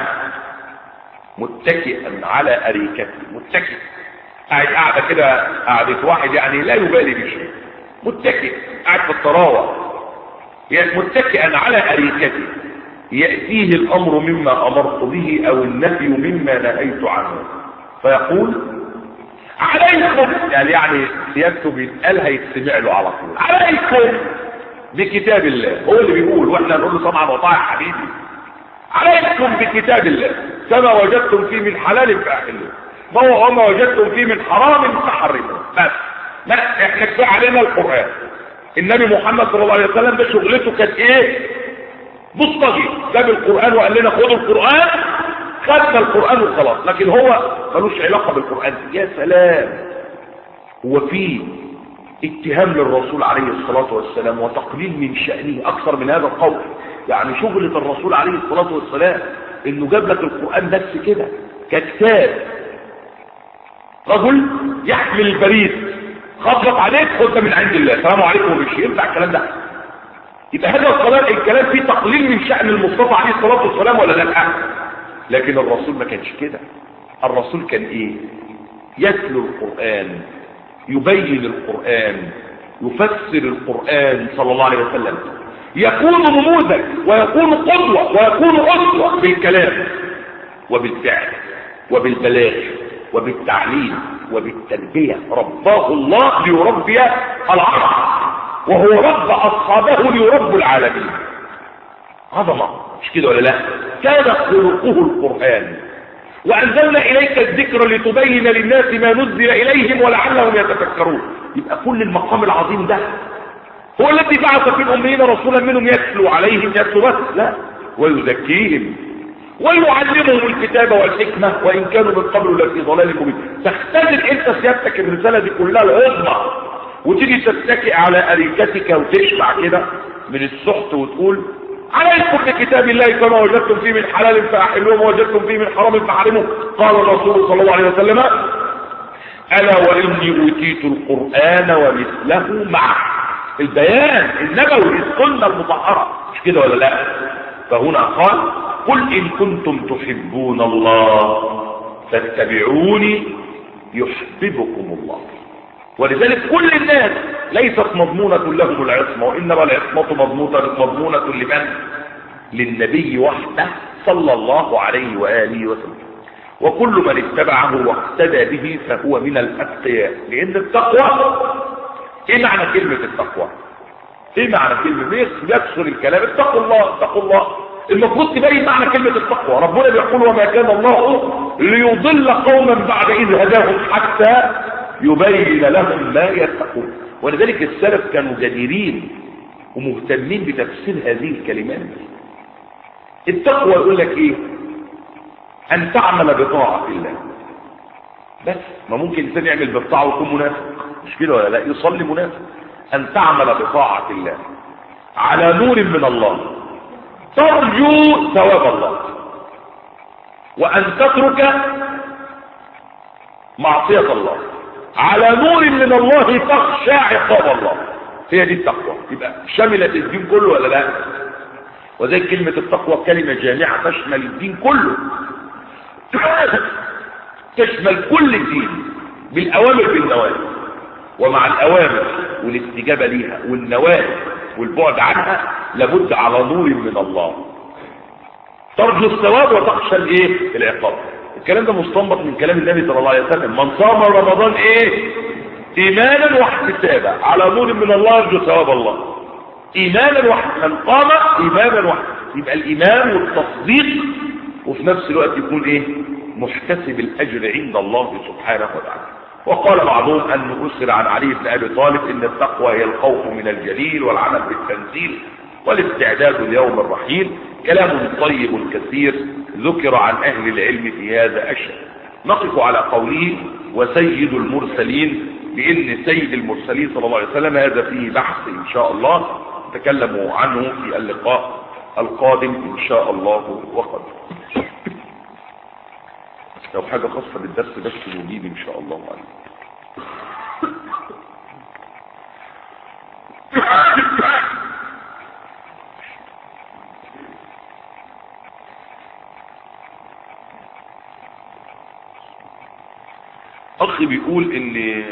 متكئا على اريكته متكئ قاعد قاعده كده قعده واحد يعني لا يبالي بشيء متكئ قاعد في الطراوه متكئا على أريكته يأتيه الأمر مما أمرت به أو النفي مما نهيت عنه فيقول عليكم يعني يعني سيادته بيتقال هيتسمع له على طول عليكم بكتاب الله هو اللي بيقول واحنا نقول له طبعا وطاع حبيبي عليكم بكتاب الله كما وجدتم فيه من حلال فاحلوا ما هو وما وجدتم فيه من حرام فحرموه بس لا احنا كفايه علينا القران النبي محمد صلى الله عليه وسلم ده شغلته كانت ايه بصطجي جاب القران وقال لنا خدوا القران خدنا القران وخلاص لكن هو ملوش علاقه بالقران يا سلام هو في اتهام للرسول عليه الصلاة والسلام وتقليل من شأنه أكثر من هذا القول يعني شغلة الرسول عليه الصلاة والسلام إنه جاب لك القرآن بس كده ككتاب رجل يحمل البريد خبط عليك خد من عند الله السلام عليكم ومش ينفع الكلام ده يبقى هذا الكلام الكلام فيه تقليل من شأن المصطفى عليه الصلاة والسلام ولا لا لكن الرسول ما كانش كده الرسول كان ايه يتلو القرآن يبين القرآن يفسر القرآن صلى الله عليه وسلم يكون نموذج ويكون قدوة ويكون أسوة بالكلام وبالفعل وبالبلاغ وبالتعليم وبالتربية رباه الله ليربي العرب وهو رب أصحابه ليرب العالمين عظمة مش كده ولا لا كان خلقه القرآن وأنزلنا إليك الذكر لتبين للناس ما نزل إليهم ولعلهم يتفكرون يبقى كل المقام العظيم ده هو الذي بعث في الأمين رسولا منهم يتلو عليهم يتلو بس لا ويزكيهم ويعلمهم الكتاب والحكمة وإن كانوا من قبل لفي ضلال مبين تختزل أنت سيادتك الرسالة دي كلها العظمى وتيجي تتكئ على أريكتك وتشبع كده من السحت وتقول عليكم بكتاب الله كما وجدتم فيه من حلال فأحلوه ووجدتم فيه من حرام فحرموه قال الرسول صلى الله عليه وسلم ألا وإني أوتيت القرآن ومثله معه البيان النبوي السنة المطهرة مش كده ولا لا فهنا قال قل إن كنتم تحبون الله فاتبعوني يحببكم الله ولذلك كل الناس ليست مضمونة لهم العصمة وإنما العصمة مضمونة مضمونة لمن للنبي وحده صلى الله عليه وآله وسلم وكل من اتبعه واقتدى به فهو من الأتقياء لأن التقوى ايه معنى كلمة التقوى ايه معنى كلمة يكسر الكلام اتقوا الله اتقوا الله المفروض تبين معنى كلمة التقوى ربنا بيقول وما كان الله ليضل قوما بعد إذ هداهم حتى يبين لهم ما يتقون ولذلك السلف كانوا جديرين ومهتمين بتفسير هذه الكلمات التقوى يقول لك ايه ان تعمل بطاعة الله بس ما ممكن الانسان يعمل بالطاعة ويكون منافق مش كده ولا لا يصلي منافق ان تعمل بطاعة الله على نور من الله ترجو ثواب الله وان تترك معصية الله على نور من الله تخشى عقاب الله هي دي التقوى يبقى شملت الدين كله ولا لا وزي كلمة التقوى كلمة جامعة تشمل الدين كله تشمل كل الدين بالأوامر بالنواهي ومع الأوامر والاستجابة ليها والنواهي والبعد عنها لابد على نور من الله ترجو الثواب وتخشى الايه العقاب الكلام ده مستنبط من كلام النبي صلى الله عليه وسلم من صام رمضان ايه ايمانا واحتسابا على نور من الله يرجو ثواب الله ايمانا واحتسابا من قام ايمانا واحتسابا يبقى الايمان والتصديق وفي نفس الوقت يكون ايه محتسب الاجر عند الله سبحانه وتعالى وقال بعضهم ان اسر عن علي بن ابي طالب ان التقوى هي الخوف من الجليل والعمل بالتنزيل والاستعداد ليوم الرحيل كلام طيب كثير ذكر عن اهل العلم في هذا اشهر نقف على قوله وسيد المرسلين بان سيد المرسلين صلى الله عليه وسلم هذا فيه بحث ان شاء الله تكلموا عنه في اللقاء القادم ان شاء الله وقد لو حاجة خاصة بالدرس بس نجيب ان شاء الله عليه اخي بيقول ان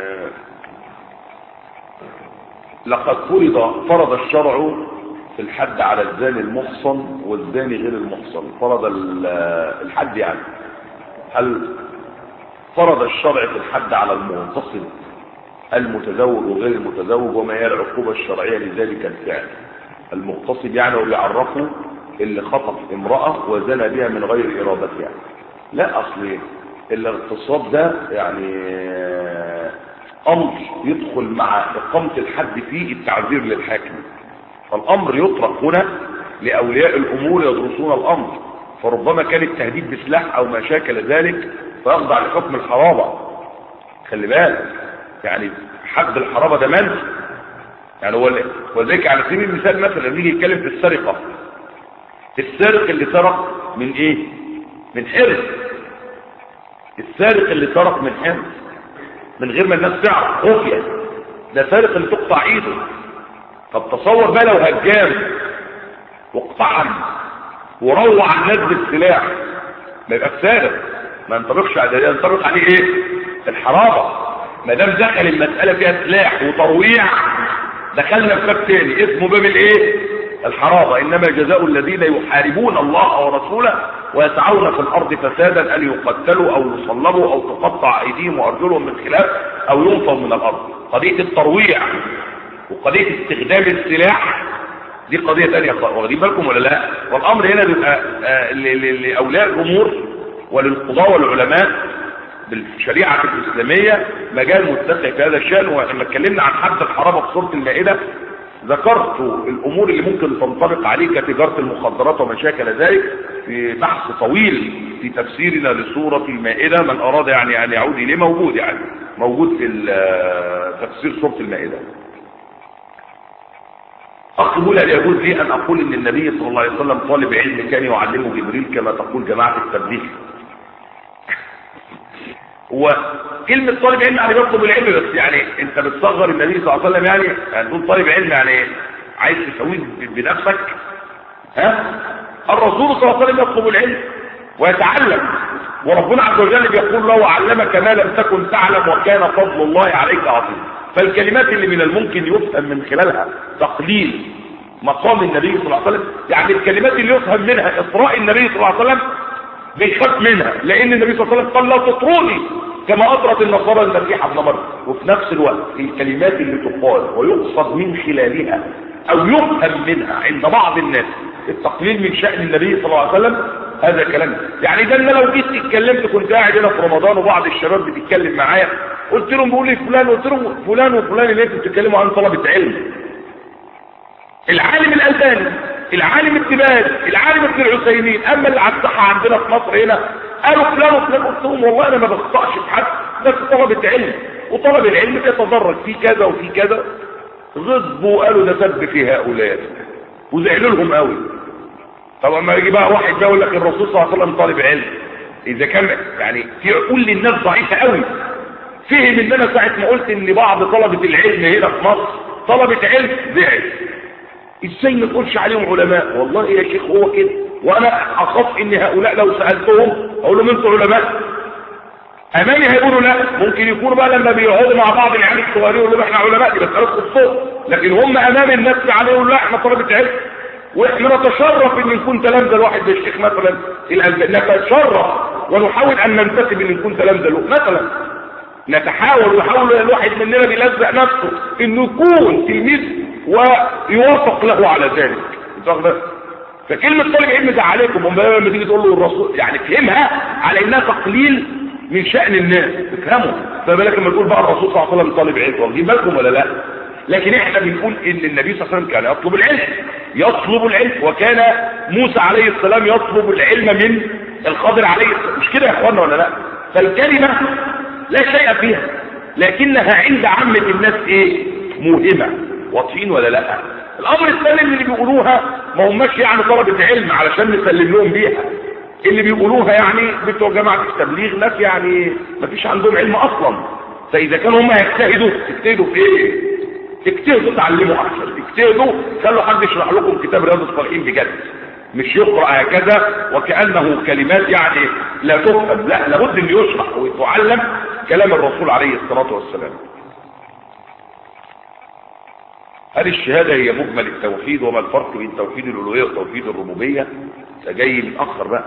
لقد فرض فرض الشرع في الحد على الزاني المحصن والزاني غير المحصن فرض الحد يعني هل فرض الشرع في الحد على المنتصب المتزوج وغير المتزوج وما هي العقوبة الشرعية لذلك الفعل المغتصب يعني هو يعرفه اللي خطف امرأة وزنى بها من غير ارادتها لا اصل الاغتصاب ده يعني امر يدخل مع اقامة الحد فيه التعذير للحاكم فالامر يطرق هنا لاولياء الامور يدرسون الامر فربما كان التهديد بسلاح او ما شاكل ذلك فيخضع لحكم الحرابة خلي بالك يعني حد الحرابة ده منفي يعني هو وذلك على سبيل المثال مثلا نيجي يتكلم في السرقة السارق اللي سرق من ايه من حرز السارق اللي سرق من حرز من غير ما الناس تعرف خفية ده سارق اللي تقطع ايده طب تصور بقى لو هجام واقطعن وروع الناس بالسلاح ما يبقى سارق ما ينطبقش عليه ينطبق عليه ايه الحرابة ما دام دخل المسألة فيها سلاح وترويع دخلنا في باب تاني اسمه باب الايه الحرابة انما جزاء الذين يحاربون الله ورسوله ويسعون في الارض فسادا ان يقتلوا او يصلبوا او تقطع ايديهم وارجلهم من خلاف او ينفوا من الارض قضية الترويع وقضية استخدام السلاح دي قضية تانية واخدين بالكم ولا لا والامر هنا بيبقى آه لاولياء الامور وللقضاء والعلماء بالشريعة الإسلامية مجال متسع في هذا الشأن ولما اتكلمنا عن حد الحرابة في سورة المائدة ذكرت الأمور اللي ممكن تنطبق عليه كتجارة المخدرات وما شاكل ذلك في بحث طويل في تفسيرنا لسورة المائدة من أراد يعني أن يعود إليه موجود يعني موجود في تفسير سورة المائدة أقول هل يجوز لي أن أقول إن النبي صلى الله عليه وسلم طالب علم كان يعلمه جبريل كما تقول جماعة التبليغ وكلمة طالب علم يعني بيطلب العلم بس يعني انت بتصغر النبي صلى الله عليه وسلم يعني يعني تقول طالب علم يعني عايز تسويه بنفسك ها الرسول صلى الله عليه وسلم يطلب العلم ويتعلم وربنا عز وجل بيقول له علمك ما لم تكن تعلم وكان فضل الله عليك عظيم فالكلمات اللي من الممكن يفهم من خلالها تقليل مقام النبي صلى الله عليه وسلم يعني الكلمات اللي يفهم منها اطراء النبي صلى الله عليه وسلم بيخاف منها لان النبي صلى الله عليه وسلم قال لا تطروني كما اطرت النصارى المسيح ابن مريم وفي نفس الوقت الكلمات اللي تقال ويقصد من خلالها او يفهم منها عند بعض الناس التقليل من شأن النبي صلى الله عليه وسلم هذا كلام يعني ده انا لو جيت اتكلمت كنت قاعد هنا في رمضان وبعض الشباب بتتكلم معايا قلت لهم بيقول لي فلان قلت لهم فلان وفلان اللي انتوا بتتكلموا عن طلبة علم العالم الألباني العالم التباد العالم ابن العثيمين اما اللي على الصحة عندنا في مصر هنا قالوا فلان وفلان قلت لهم والله انا ما بخطأش في حد بس طلبة علم وطلب العلم بيتدرج في كذا وفي كذا غضبوا وقالوا ده سب في هؤلاء وزعلوا لهم قوي طب اما يجي بقى واحد ده يقول لك الرسول صلى الله عليه وسلم طالب علم اذا كان يعني في عقول للناس ضعيفه قوي فهم ان انا ساعه ما قلت ان بعض طلبه العلم هنا في مصر طلبه علم زعل ازاي ما تقولش عليهم علماء والله يا شيخ هو كده وانا اخاف ان هؤلاء لو سالتهم اقول لهم انتوا علماء امامي هيقولوا لا ممكن يكونوا بقى لما بيقعدوا مع بعض العيال الصغيرين يقولوا احنا علماء دي بس خصوص لكن هم امام الناس عليهم لا احنا طلبه علم واحنا نتشرف ان نكون تلامذه لواحد زي الشيخ مثلا الالباني نتشرف ونحاول ان ننتسب ان نكون تلامذه له مثلا نتحاول ويحاول الواحد مننا بيلزق نفسه انه يكون تلميذ ويوافق له على ذلك فكلمة طالب علم ده عليكم هم لما تيجي تقول له الرسول يعني فهمها على انها تقليل من شأن الناس تفهموا فبالك لما تقول بقى الرسول صلى الله عليه وسلم طالب علم واخدين بالكم ولا لا لكن احنا بنقول ان النبي صلى الله عليه وسلم كان يطلب العلم يطلب العلم وكان موسى عليه السلام يطلب العلم من الخضر عليه السلام مش كده يا اخوانا ولا لا فالكلمة لا شيء فيها لكنها عند عامة الناس ايه مهمة واضحين ولا لا الامر الثاني اللي بيقولوها ما هماش يعني طلبة علم علشان نسلم لهم بيها اللي بيقولوها يعني بتوع جماعة التبليغ ناس يعني ما فيش عندهم علم اصلا فاذا كانوا هم هيجتهدوا تجتهدوا في ايه اجتهدوا تعلموا احسن اجتهدوا خلوا حد يشرح لكم كتاب رياض الصالحين بجد مش يقرأ هكذا وكأنه كلمات يعني لا تفهم لا لابد ان يشرح ويتعلم كلام الرسول عليه الصلاة والسلام هل الشهادة هي مجمل التوحيد وما الفرق بين توحيد الألوهية وتوحيد الربوبية جاي متأخر بقى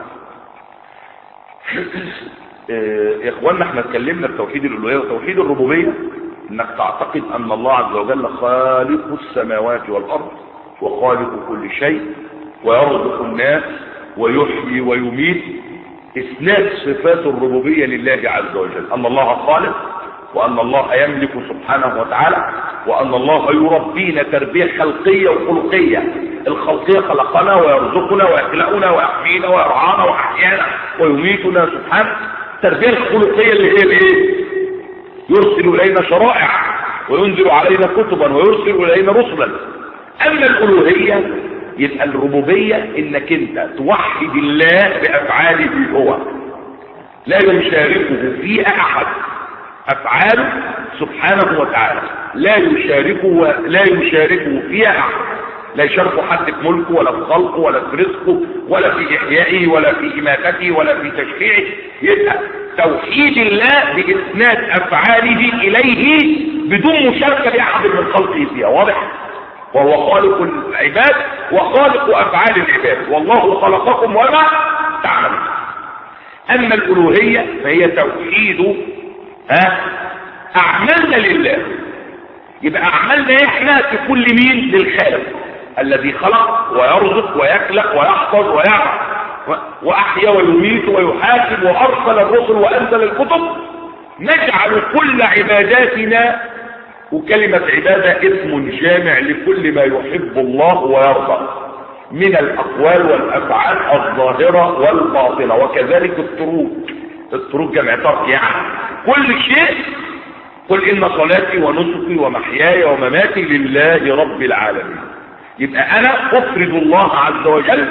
يا اخوانا احنا اتكلمنا في توحيد الألوهية وتوحيد الربوبية انك تعتقد ان الله عز وجل خالق السماوات والارض وخالق كل شيء ويرزق الناس ويحيي ويميت إسناد صفات الربوبية لله عز وجل أن الله خالق وأن الله يملك سبحانه وتعالى وأن الله يربينا تربية خلقية وخلقية الخلقية خلقنا ويرزقنا ويخلقنا ويحمينا ويرعانا وأحيانا ويميتنا سبحانه التربية الخلقية اللي هي الايه يرسل إلينا شرائع وينزل علينا كتبا ويرسل إلينا رسلا أما الألوهية يبقى الربوبية إنك أنت توحد الله بأفعاله هو لا يشاركه فيها أحد أفعاله سبحانه وتعالى لا يشاركه لا يشاركه فيها أحد لا يشاركه حد في ملكه ولا في خلقه ولا في رزقه ولا في إحيائه ولا في إماتته ولا في تشريعه يبقى توحيد الله بإسناد أفعاله إليه بدون مشاركة لأحد من خلقه فيها واضح وهو خالق العباد وخالق أفعال العباد والله خلقكم وما تعملون أما الألوهية فهي توحيد ها أعمالنا لله يبقى أعمالنا إحنا في كل مين للخالق الذي خلق ويرزق ويخلق ويحفظ ويعمل وأحيا ويميت ويحاسب وأرسل الرسل وأنزل الكتب نجعل كل عباداتنا وكلمة عبادة اسم جامع لكل ما يحب الله ويرضى من الأقوال والأفعال الظاهرة والباطنة وكذلك الطرق الطرق جمع ترك يعني كل شيء قل إن صلاتي ونسكي ومحياي ومماتي لله رب العالمين يبقى أنا أفرد الله عز وجل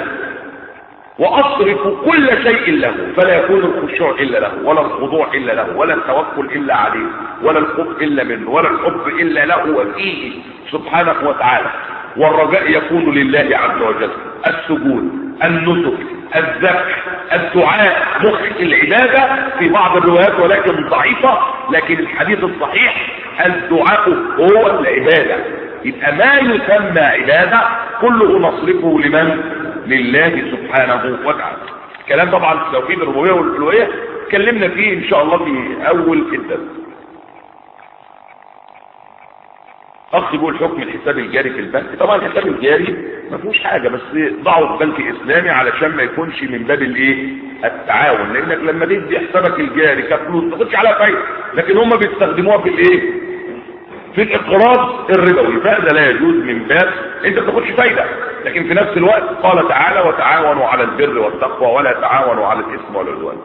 وأصرف كل شيء له فلا يكون الخشوع إلا له ولا الخضوع إلا له ولا التوكل إلا عليه ولا الخوف إلا منه ولا الحب إلا له وفيه سبحانه وتعالى والرجاء يكون لله عز وجل السجود النسك الذبح الدعاء مخ العبادة في بعض الروايات ولكن ضعيفة لكن الحديث الصحيح الدعاء هو العبادة يبقى ما يسمى عبادة كله نصرفه لمن لله سبحانه وتعالى كلام طبعا في توحيد الربوبيه والالوهيه اتكلمنا فيه ان شاء الله في اول الدرس اخ بيقول حكم الحساب الجاري في البنك طبعا الحساب الجاري ما فيهوش حاجه بس ضعه في بنك اسلامي علشان ما يكونش من باب الايه التعاون لانك لما تدي حسابك الجاري كفلوس ما تاخدش عليها فايده لكن هم بيستخدموها في الايه في الاقراض الربوي فهذا لا يجوز من باب انت ما تاخدش فايده لكن في نفس الوقت قال تعالى وتعاونوا على البر والتقوى ولا تعاونوا على الاثم والعدوان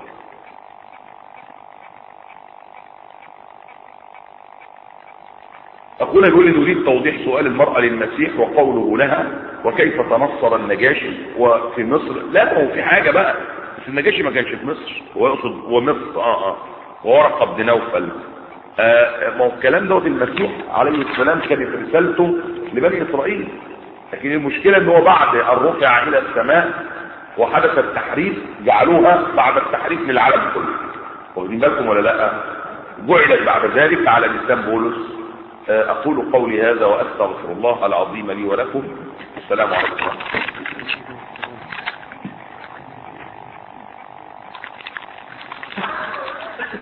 أخونا يقول لي نريد توضيح سؤال المرأة للمسيح وقوله لها وكيف تنصر النجاشي وفي مصر لا هو في حاجة بقى بس النجاشي ما كانش في مصر هو يقصد ومصر اه اه وورقة بن نوفل آه ما هو الكلام دوت المسيح عليه السلام كانت رسالته لبني اسرائيل لكن المشكلة ان هو بعد الرفع الى السماء وحدث التحريف جعلوها بعد التحريف للعالم كله واخدين بالكم ولا لا جعلت بعد ذلك على لسان بولس آه اقول قولي هذا واستغفر الله العظيم لي ولكم السلام عليكم